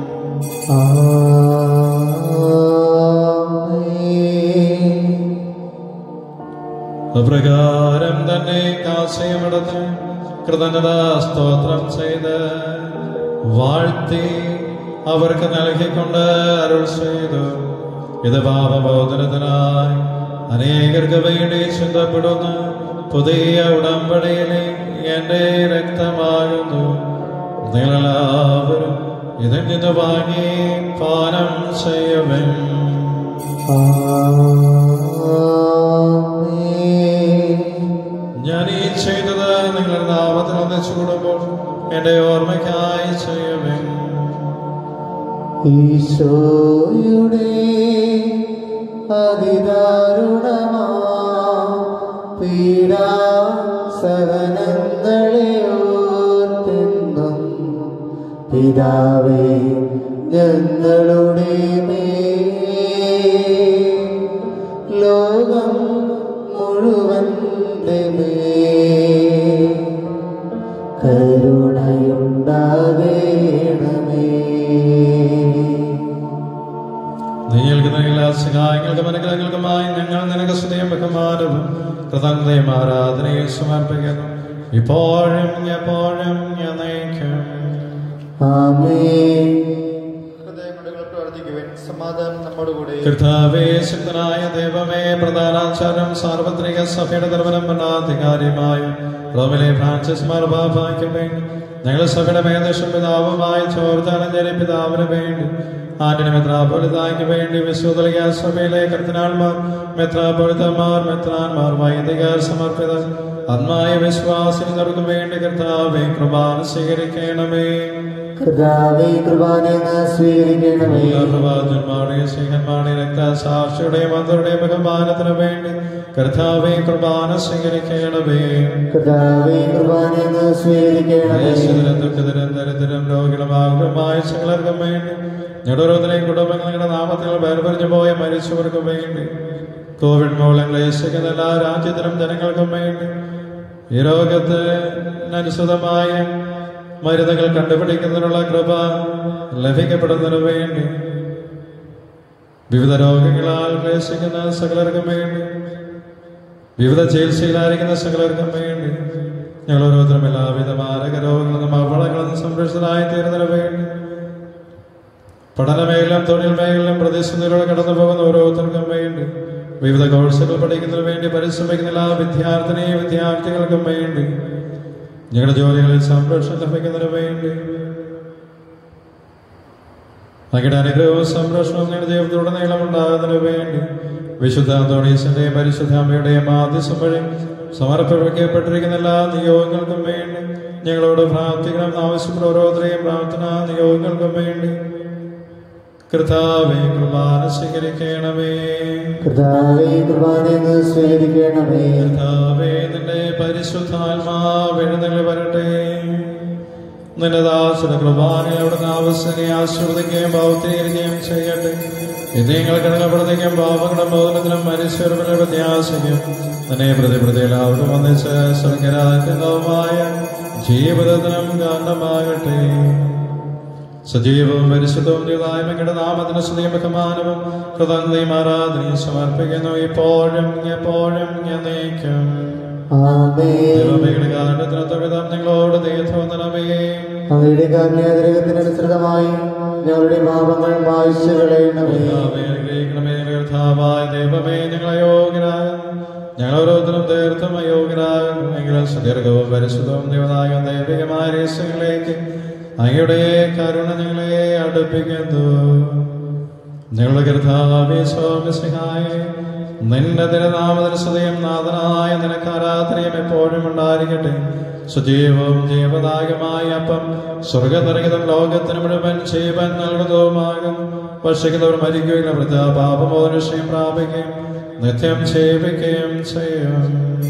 ആമേൻ അപ്രകാരം തന്നെ കാശയമെടുത്ത് കൃതജ്ഞതാ സ്തോത്രം ചെയ്ത് വാഴ്ത്തി അവർക്ക് നൽകിക്കൊണ്ട് അരുൾ ചെയ്തു ഇത് പാപബോധനത്തിനായി അനേകർക്ക് വേണ്ടി ചിന്തപ്പെടുന്ന പുതിയ ഉടമ്പടിയിലെ എന്റെ രക്തമാകുന്നു നിങ്ങളെല്ലാവരും ഇതിൽ നിന്ന് വാങ്ങി പാനം ചെയ്യുവൻ ആമേൻ ഞാൻ ഈ ചെയ്തത് നിങ്ങളുടെ നാമത്തിൽ ഒന്നിച്ചു കൂടുമ്പോൾ എന്റെ ഓർമ്മയ്ക്കായി ചെയ്യുവൻ ഈശോയുടെ അതിദാരുണമാ പീഡാ സഹനങ്ങളെ ഓർത്തെന്നും പിതാവേ ഞങ്ങളുടെ മേൽ ലോകം മുഴുവൻ്റെ മേൽ കരുണയുണ്ടാകേണമേ നിങ്ങൾക്ക് നൽകിയ സഹായങ്ങൾക്കും അനുഗ്രഹങ്ങൾക്കുമായി ഞങ്ങൾ നിനക്ക് സ്തുതിയും ബഹുമാനവും കൃതജ്ഞതയും ആരാധനയും സമർപ്പിക്കുന്നു ഇപ്പോഴും എപ്പോഴും എന്നേക്കും ആമേൻ ഹൃദയം കൊണ്ട് പ്രാർത്ഥിക്കുവാൻ സമാധാനം നമ്മുടെ കൂടെ കർത്താവേ ശക്തനായ ദൈവമേ പ്രധാനാചാരം സാർവത്രിക സഭയുടെ ധർമ്മനം ഭരണാധികാരിയുമായ റോമിലെ ഫ്രാൻസിസ് മാർബാബായ്ക്ക് വേണ്ടി ഞങ്ങൾ സഭയുടെ മേധക്ഷം പിതാവുമായ ചോർജാലഞ്ചേരി പിതാവിന് വേണ്ടി ആന്റണി മെത്രാപൊലിതായ്ക്ക് വേണ്ടി വിശ്വതലിക സഭയിലെ കർത്തനാൾമാർ മെത്രാപൊലിതമാർ മെത്രാന്മാർ വൈദികർ സമർപ്പിത ആത്മായ വിശ്വാസികൾക്ക് വേണ്ടി കർത്താവെ കൃപാന സ്വീകരിക്കണമേ കർത്താവേ കൃപാനെ സ്വീകരിക്കണമേ പ്രവാചന്മാരുടെ സ്നേഹന്മാരുടെ രക്തസാക്ഷിയുടെയും അന്തരുടെയും ബഹുമാനത്തിന് വേണ്ടി കർത്താവെ കൃപാന സ്വീകരിക്കണമേ കർത്താവേ കൃപാനെ സ്വീകരിക്കണമേ ദേശത്തിലും ദുഃഖത്തിലും ദരിദ്രം രോഗികളുമായ സകലർക്കും വേണ്ടി ഞടോരോധനയും കുടുംബങ്ങളുടെ നാമത്തിൽ വേർപറിഞ്ഞു പോയ മരിച്ചവർക്കും വേണ്ടി കോവിഡ് മൂലം ക്ലേശിക്കുന്ന എല്ലാ രാജ്യത്തിനും ജനങ്ങൾക്കും വേണ്ടി ഈ രോഗത്തിനനുസൃതമായ മരുന്നുകൾ കണ്ടുപിടിക്കുന്നതിനുള്ള കൃപ ലഭിക്കപ്പെടുന്നതിനു വേണ്ടി വിവിധ രോഗങ്ങളാൽ ക്ലേശിക്കുന്ന സകലർക്കും വേണ്ടി വിവിധ ചികിത്സയിലായിരിക്കുന്ന സകലർക്കും വേണ്ടി ഞങ്ങൾ ഓരോരുത്തരും എല്ലാവിധ മാരക രോഗങ്ങളിൽ നിന്നും അപകടങ്ങളിൽ നിന്നും സംരക്ഷിതരായി തീരുന്നതിന് വേണ്ടി പഠനമേഖലം തൊഴിൽ മേഖലയിലും പ്രതിസന്ധിയിലൂടെ കടന്നു പോകുന്ന ഓരോരുത്തർക്കും വേണ്ടി വിവിധ കോഴ്സുകൾ പഠിക്കുന്നതിന് വേണ്ടി പരിശ്രമിക്കുന്ന എല്ലാ വിദ്യാർത്ഥിനിയും വിദ്യാർത്ഥികൾക്കും വേണ്ടി ഞങ്ങളുടെ ജോലികളിൽ സംരക്ഷണം ലഭിക്കുന്നതിന് വേണ്ടി അങ്ങയുടെ അനുഗ്രഹവും സംരക്ഷണവും ഞങ്ങളുടെ ജീവിതത്തിലുടനീളം ഉണ്ടാകുന്നതിന് വേണ്ടി വിശുദ്ധ അന്തോണീസിന്റെയും പരിശുദ്ധ അമ്മയുടെയും ആദ്യസം വഴി സമർപ്പിക്കപ്പെട്ടിരിക്കുന്ന എല്ലാ നിയോഗങ്ങൾക്കും വേണ്ടി ഞങ്ങളോട് പ്രാർത്ഥിക്കണം ആവശ്യപ്പെട്ട ഓരോരുത്തരെയും പ്രാർത്ഥന നിയോഗങ്ങൾക്കും വേണ്ടി കർത്താവെ കുർബാന സ്വീകരിക്കണമേ കർത്താവേ കൃപാനെ സ്വീകരിക്കണമേ കർത്താവേ നിന്റെ പരിശുദ്ധാത്മാവെഴുന്നള്ളി വരട്ടെ നിന്റെ ദാസുര കൃപാനെ അവിടുന്ന് ആവശ്യനെ ആശ്രവദിക്കുകയും ഭൗത്തീകരിക്കുകയും ചെയ്യട്ടെ ഇദ്ദേഹങ്ങൾ കിടങ്ങപ്പെടുത്തേക്കും പാപങ്ങളുടെ മോദനത്തിനും മനുഷ്യരുടെ വ്യത്യാസിക്കും നിന്നെ പ്രതി പ്രതി എല്ലാവരും വന്നിച്ച് സ്വർഗരാജ്യവുമായ ജീവിതത്തിനും കാരണമാകട്ടെ സജീവവും പരിശുദ്ധവും ദൈവതായ്മയുടെ നാമത്തിന് സ്തുതിയും ബഹുമാനവും കൃതജ്ഞയും ആരാധനയും സമർപ്പിക്കുന്നു ഇപ്പോഴും എപ്പോഴും എന്നേക്കും ആമേ ദൈവമയുടെ കാരണത്തിനൊത്ത വിധം ഞങ്ങളോട് ദൈവമേ അങ്ങയുടെ കാരണാതിരകത്തിനനുസൃതമായി ഞങ്ങളുടെ പാപങ്ങൾ മായ്ച്ചു കളയണമേ കർത്താവായ ദൈവമേ ഞങ്ങളെ യോഗ്യരാകും ഞങ്ങൾ ഓരോരുത്തരും തീർത്തും അയോഗ്യരാകും എങ്കിലും സുദീർഘവും പരിശുദ്ധവും ദൈവനായ ദൈവികമായ രഹസ്യങ്ങളിലേക്ക് അങ്ങയുടെ കരുണ ഞങ്ങളെ അടുപ്പിക്കുന്നു ഞങ്ങളുടെ കർത്താവേ സ്വാമി സ്നേഹായ നിന്റെ തിരുനാമത്തിന് സ്തുതിയും നാഥനായ നിനക്ക് ആരാധനയും എപ്പോഴും ഉണ്ടായിരിക്കട്ടെ സജീവവും ജീവദായകമായ അപ്പം സ്വർഗനിറങ്ങിതം ലോകത്തിന് മുഴുവൻ ജീവൻ നൽകുന്നതുമാകും വർഷിക്കുന്നവർ മരിക്കുകയില്ല വൃദ്ധ പാപമോദനശ്രീം പ്രാപിക്കുകയും നിത്യം സേവിക്കുകയും ചെയ്യും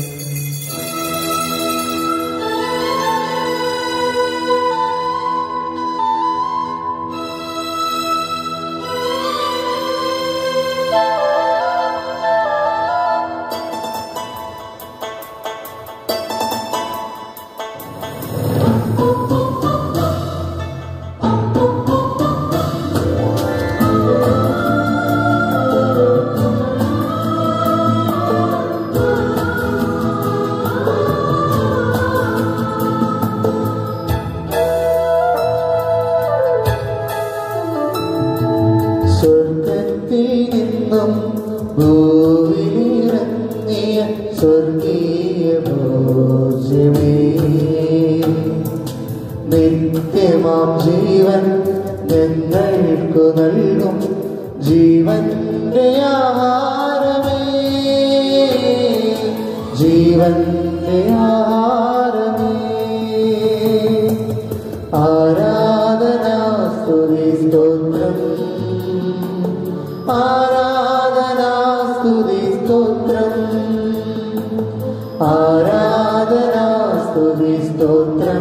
സ്വർഗത്തിൽ നിന്നും ഭൂവിലിറങ്ങിയ സ്വർഗീയ ഭോജ്യമേ നിത്യമാം ജീവൻ ഞങ്ങൾക്കു നൽകും ജീവന്റെ ആഹാരമേ ജീവന്റെ ആഹാരമേ ആരാധനാ സ്തുതി സ്തോത്രം ആരാധനാ സ്തുതി സ്തോത്രം ആരാധനാ സ്തുതി സ്തോത്രം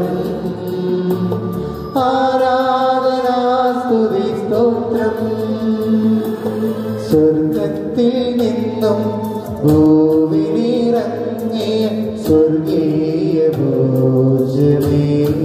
ആരാധനാ സ്തുതി സ്തോത്രം സ്വർഗത്തിൽ നിന്നും ഭൂവിലിറങ്ങിയ സ്വർഗീയ ഭോജമേ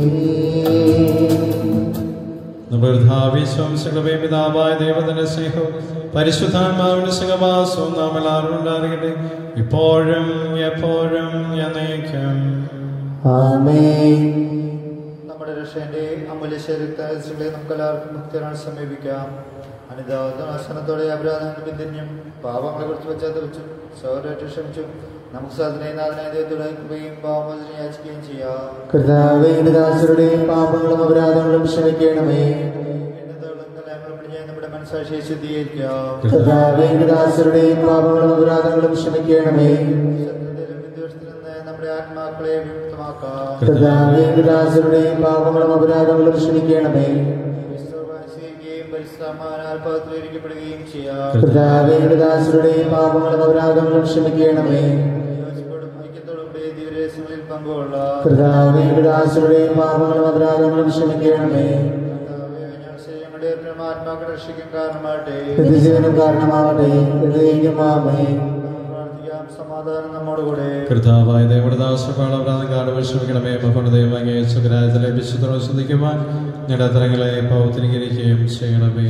നിർഭാവിശ്വാസികളുടെ പിതാവായ ദൈവത്തിന്റെ സ്നേഹവും പരിശുദ്ധാത്മാവിന്റെ സഹവാസവും നാം എല്ലാവരും ഉണ്ടായിരിക്കട്ടെ ഇപ്പോഴും എപ്പോഴും എന്നേക്കും ആമേൻ നമ്മുടെ രക്ഷന്റെ അമൂല്യ ശരീരത്തെ നമുക്ക് എല്ലാവർക്കും മുക്തിനാൾ സമീപിക്കാം അനിതാവസനത്തോടെ അപരാധങ്ങൾ പിന്തിരിഞ്ഞും പാപങ്ങളെ കുറിച്ച് പശ്ചാത്തലിച്ചും സൗരമായിട്ട് ക്ഷമിച്ചും നമുക്ക് സാധനനാഥനായ ദൈവത്തോടെ കൃപയും പാവമോചനം യാചിക്കുകയും ചെയ്യാം കർത്താവേ ദാസരുടെയും പാപങ്ങളും അപരാധങ്ങളും ക്ഷമിക്കണമേ എന്നതോളം കലാങ്ങൾ പിടിഞ്ഞ് നമ്മുടെ മനസ്സാക്ഷിയെ ശുദ്ധീകരിക്കാം കർത്താവേ ദാസരുടെയും പാപങ്ങളും അപരാധങ്ങളും ക്ഷമിക്കണമേ ശത്രുതയിലും വിദ്വേഷത്തിൽ നിന്ന് നമ്മുടെ ആത്മാക്കളെ വിമുക്തമാക്കാം കർത്താവേ ദാസരുടെയും പാപങ്ങളും അപരാധങ്ങളും ക്ഷമിക്കണമേ വിശ്വമായി സ്വീകരിക്കുകയും പരിശ്രമാനാൽ പകർത്തിരിക്കപ്പെടുകയും ചെയ്യാം കർത്താവേ ദാസരുടെയും പാപങ്ങളും അപരാധങ്ങളും ക്ഷമിക്കണമേ യോജിപ്പോടും ഐക്യത്തോടും കൂടി ദിവരഹസ്യങ്ങളിൽ പങ്കുകൊള്ളാം കർത്താവേ ദാസരുടെയും പാപങ്ങളും അപരാധങ്ങളും ക്ഷമിക്കണമേ കർത്താവേ, ഞങ്ങൾ ശരീരങ്ങളുടെ ഏർപ്പെടുന്ന ആത്മാക്കളെ രക്ഷിക്കാൻ കാരണമാകട്ടെ നിത്യജീവനം കാരണമാകട്ടെ എന്നേക്കും ആമേൻ പ്രാർത്ഥിക്കാം സമാധാനം നമ്മോടുകൂടെ കർത്താവായ ദേവദാസപാളവരാന്ന് കാലം ക്ഷമിക്കണമേ മഹോദയം അങ്ങേ സുഖരാജത്തിലെ വിശുദ്ധ ശ്രദ്ധിക്കുവാൻ ഞങ്ങളുടെ തരങ്ങളെ പൗത്രീകരിക്കുകയും ചെയ്യണമേ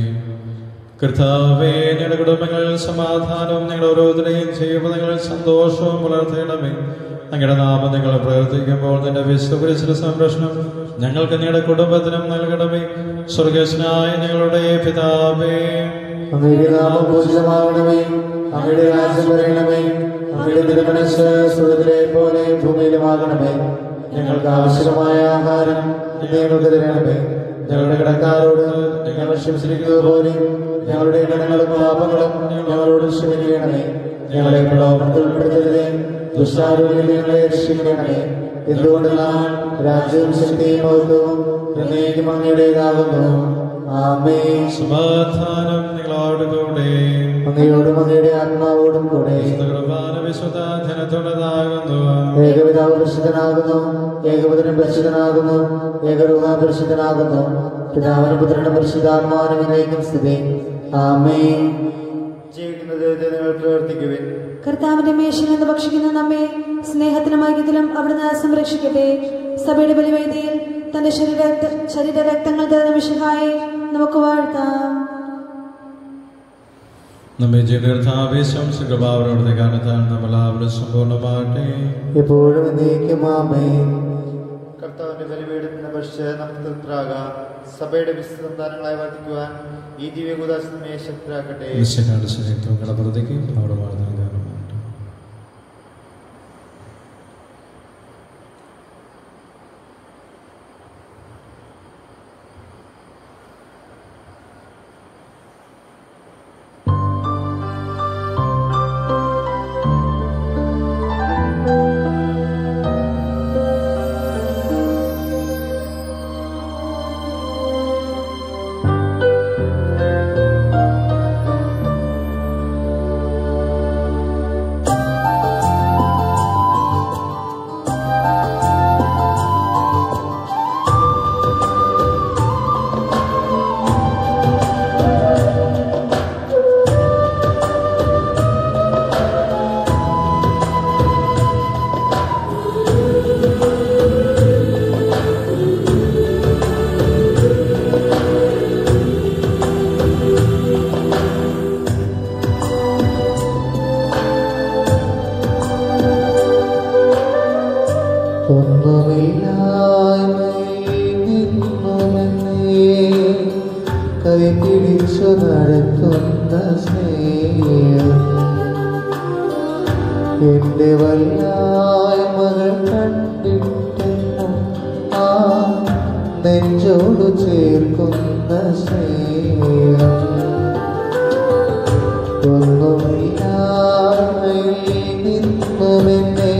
കർത്താവേ ഞങ്ങളുടെ കുടുംബങ്ങളിൽ സമാധാനവും ഞങ്ങളുടെ ഓരോരുത്തരെയും ജീവിതങ്ങളിൽ സന്തോഷവും വളർത്തണമേ അങ്ങയുടെ നാമം ഞങ്ങൾ പ്രവർത്തിക്കുമ്പോൾ നിന്റെ വിശ്വപരിസര സംരക്ഷണം ഞങ്ങൾക്ക് ഞങ്ങളുടെ കുടുംബത്തിനും നൽകണമേ സ്വർഗസ്നായ ഞങ്ങളുടെ പിതാവേ അങ്ങയുടെ നാമം പൂജിതമാകണമേ അങ്ങയുടെ രാജ്യം വരണമേ അങ്ങയുടെ തിരുമനസ് സ്വർഗത്തിലെ പോലെ ഭൂമിയിലുമാകണമേ ഞങ്ങൾക്ക് ആവശ്യമായ ആഹാരം ഇന്ന് ഞങ്ങൾക്ക് തരണമേ ഞങ്ങളുടെ കടക്കാരോട് ഞങ്ങൾ ക്ഷമിച്ചിരിക്കുന്നത് പോലെ ഞങ്ങളുടെ കടങ്ങളും പാപങ്ങളും ഞങ്ങളോട് ക്ഷമിക്കണമേ ഞങ്ങളെ പ്രലോഭനത്തിൽ ഉൾപ്പെടുത്തരുതേ ദുഷ്ടാരോഗ്യം ഞങ്ങളെ രക്ഷിക്കണമേ എന്തുകൊണ്ടെന്നാൽ രാജ്യവും ശക്തിയും മഹത്വവും എന്നേക്കും അങ്ങയുടേതാകുന്നു ആമേ സമാധാനം നിങ്ങളോട് കൂടെ അങ്ങയോടും അങ്ങയുടെ ആത്മാവോടും കൂടെ കുർബാന വിശുദ്ധ ജനത്തുള്ളതാകുന്നു ഏകപിതാവ് പരിശുദ്ധനാകുന്നു ഏകപുത്രൻ പരിശുദ്ധനാകുന്നു ഏകരൂഹ പരിശുദ്ധനാകുന്നു പിതാവിനും പുത്രനും പരിശുദ്ധാത്മാവിനും എന്നേക്കും സ്ഥിതി ആമേ ജീവിക്കുന്ന ദൈവത്തെ നിങ്ങൾ പ്രവർത്തിക്കുവിൻ കർത്താവിന്റെ മേശയിൽ നിന്ന് ഭക്ഷിക്കുന്ന നമ്മെ സ്നേഹത്തിലും ഐക്യത്തിലും അവിടുന്ന് സംരക്ഷിക്കട്ടെ സഭയുടെ ബലിവേദിയിൽ തന്റെ ശരീര ശരീര രക്തങ്ങൾ തരുന്ന വിശുദ്ധായി നമുക്ക് വാഴ്ത്താം നമ്മെ ജീവിതാവേശം സുഖഭാവനോട് കാരണത്താണ് നമ്മളെല്ലാവരും സമ്പൂർണ്ണമാകട്ടെ എപ്പോഴും എന്നേക്കും ആമേ കർത്താവിന്റെ ബലിപീഠത്തിന് ഭക്ഷിച്ച് നമുക്ക് തൃപ്തരാകാം സഭയുടെ വിശുദ്ധന്താനങ്ങളായി വർദ്ധിക്കുവാൻ ഈ ദിവ്യകൂദാശനമേ ശക്തരാക്കട്ടെ ഈശ്വരാട് ശരീരത്തും കടപ്രതിക്ക് അവിടെ മാറുന്ന കാരണമാകട്ടെ ഒന്നുമില്ലായ്മയിൽ നിന്നുമെന്നെ കൈപിടിച്ചു നടത്തുന്ന സ്നേഹം എന്റെ വല്ലായ്മകൾ കണ്ടിട്ടെന്നും ആ നെഞ്ചോട് ചേർക്കുന്ന സ്നേഹം ഒന്നുമില്ലായ്മയിൽ നിന്നുമെന്നെ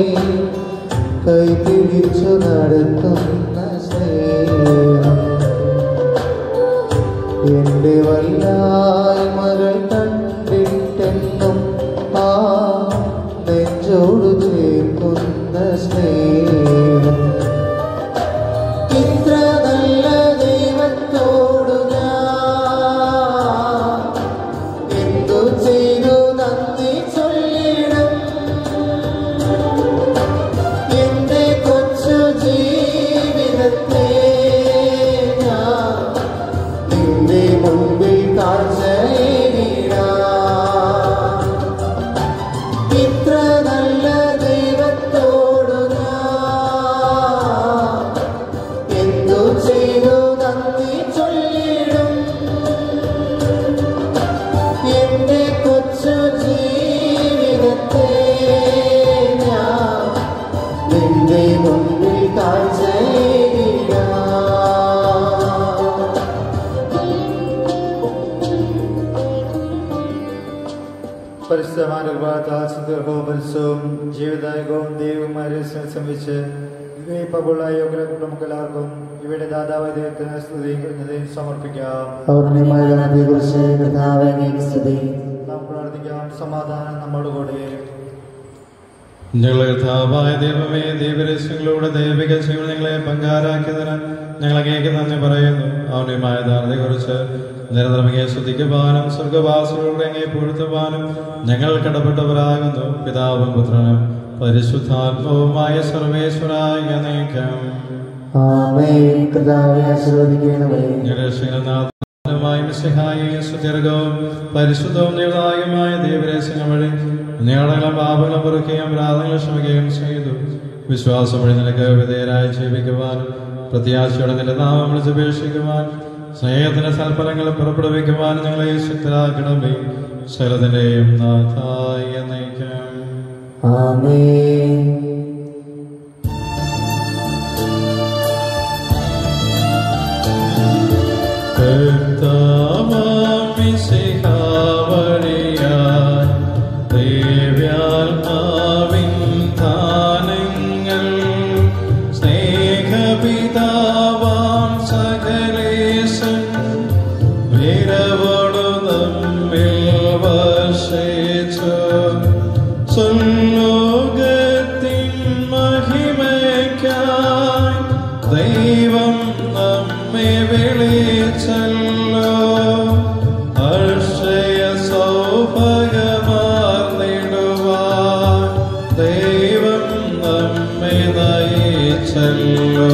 കൈപിടിച്ചു നടത്തുന്ന സ്നേഹം എന്റെ വല്ലായ്മകൾ കണ്ടിട്ടെന്നും ആ നെഞ്ചോട് ചേർക്കുന്ന സ്നേഹം ഇത്ര നല്ല ദൈവത്തോടു ഞാൻ എന്തു ചെയ്തു നന്ദി ചൊല്ലിടും എന്റെ കൊച്ചു ജീവിതത്തിൽ പരിശുദ്ധമാനർവാദാസവും പരിസവും ജീവിതായകവും ദൈവമാരെ സംബന്ധിച്ച് വിവേകമുള്ള യോഗ്യ നമുക്കെല്ലാവർക്കും ഇവിടെ ദാതാവായ ദൈവത്തിന് സ്തുതി കൃതജ്ഞതയും സമർപ്പിക്കാം പൗർണിമമായ ഗണത്തെക്കുറിച്ച് കർത്താവേ അങ്ങേക്ക് സ്തുതി നാം പ്രാർത്ഥിക്കാം സമാധാനം നമ്മുടെ കൂടെ ഞങ്ങളുടെ കർത്താവായ ദൈവമേ ദൈവരസ്യങ്ങളോട് ദൈവിക ശിവൻ ഞങ്ങളെ പങ്കാരാക്കിയതിന് ഞങ്ങൾ അങ്ങേക്ക് നന്ദി പറയുന്നു അവനുമായ ധാരണയെക്കുറിച്ച് നിരന്തരമേ ശ്രദ്ധിക്കുവാനും സ്വർഗവാസികളുടെ അങ്ങേ പൊഴുത്തുവാനും ഞങ്ങൾ കടപ്പെട്ടവരാകുന്നു പിതാവും പുത്രനും പരിശുദ്ധാത്മവുമായ സർവേശ്വരായ നീക്കം ആമേ കർത്താവെ ആശീർവദിക്കണമേ ഞങ്ങളുടെ മിശിഹായെ സുദീർഘവും പരിശുദ്ധവും നിർണായകമായ ദൈവരഹസ്യങ്ങൾ വഴി ഞങ്ങളുടെ പാപങ്ങളും പൊറുക്കുകയും പ്രാർത്ഥനകൾ ശ്രമിക്കുകയും ചെയ്തു വിശ്വാസം വഴി നിനക്ക് വിധേയരായി ജീവിക്കുവാനും പ്രത്യാശയോടെ നിന്റെ നാമം വിളിച്ചപേക്ഷിക്കുവാൻ സ്നേഹത്തിന്റെ സൽഫലങ്ങൾ പുറപ്പെടുവിക്കുവാൻ ഞങ്ങളെ ശക്തരാക്കണമേ ശരതിന്റെയും നാഥായ നയിക്കാം ആമേ കർത്താവാമിശിഹാവഴിയായി ദേവ്യാത്മാവിൻ ദാനങ്ങൾ സ്നേഹപിതാവാം സകലേശൻ വിരവോടു നമ്മിൽ വർഷിച്ചു സ്വർലോകത്തിൻ മഹിമയ്ക്കായി ദൈവം നമ്മെ വിളിച്ചല്ലോ അക്ഷയ സൗഭഗമാർന്നിടുവാൻ ദൈവം നമ്മെ നയിച്ചല്ലോ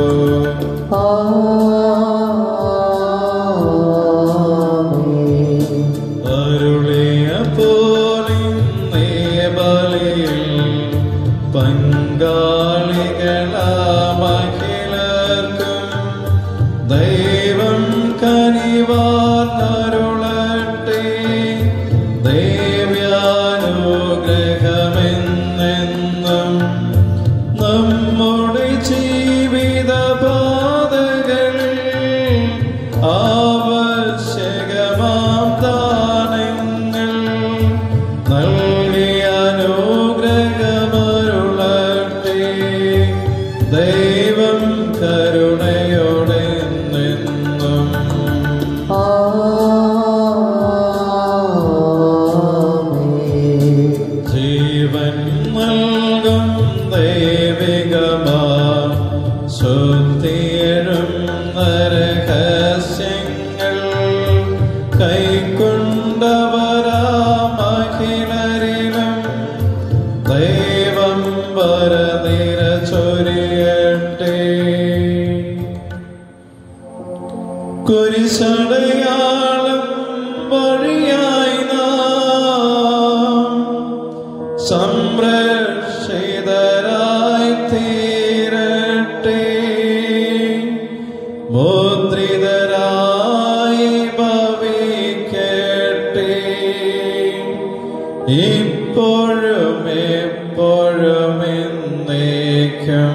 ആമേ അരുളിയ പോലിന്നേ ബലിയിൽ പങ്കാളികളാമഖിലർക്കും ദൈവം കനിവാർന്നരുളട്ടെ ദേവ്യാനുഗ്രഹമെന്നെന്നും നമ്മുടെ ജീവിത പാതകളിൽ ആവശ്യകമാം ദാനങ്ങൾ നൽകി അനുഗ്രഹമരുളട്ടെ ദൈവം കരുണയോടെ നിന്നും ആമേ ജീവൻ നൽകും ദൈവികമാ ശുദ്ധിയഴും നരഹസ്യങ്ങൾ കൈക്കൊണ്ടവരാമഖിലരിലും ദൈവം വരനിര ചൊരിയട്ടെ കുരിശടയാളം വഴിയായി നാം സംരക്ഷിതരായി തീരട്ടെ മുദ്രിതരായി ഭവിക്കട്ടെ ഇപ്പോഴും എപ്പോഴും എന്നേക്കും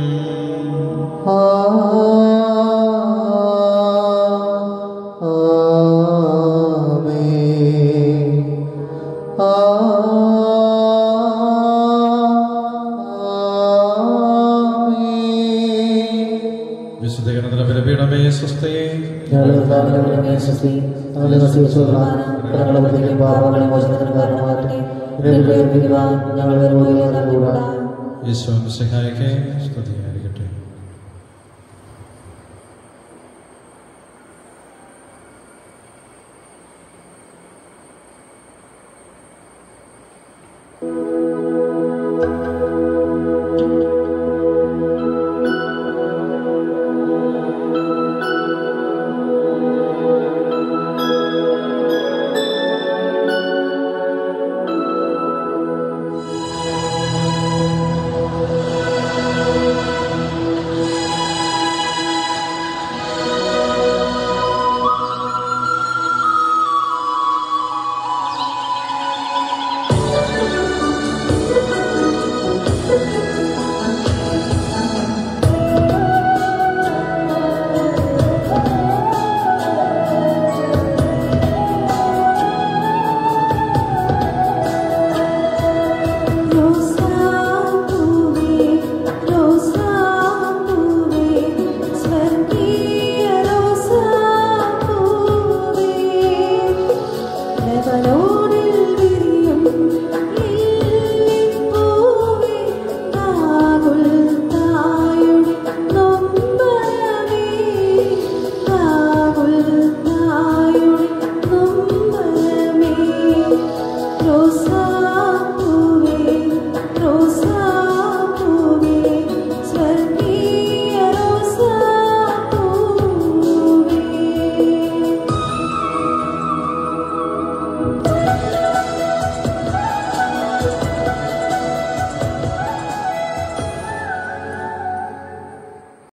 വിശുദ്ധീകരണത്തിന് ബലപീഠമേ സ്വസ്ഥയെ ഞങ്ങളുടെ കർത്താവിന്റെ വരമേ സ്വസ്തി ഞങ്ങളുടെ നസീസുകളാൻ ഞങ്ങളുടെ പ്രതിക്കും പാപങ്ങളെ മോചനത്തിന് കാരണമാകട്ടെ ഇതിനെ പ്രേരിപ്പിക്കുവാൻ ഞങ്ങൾ വരുമ്പോൾ നൽകൂടാ യേശു സഹായിക്കേ സ്തുതിയെ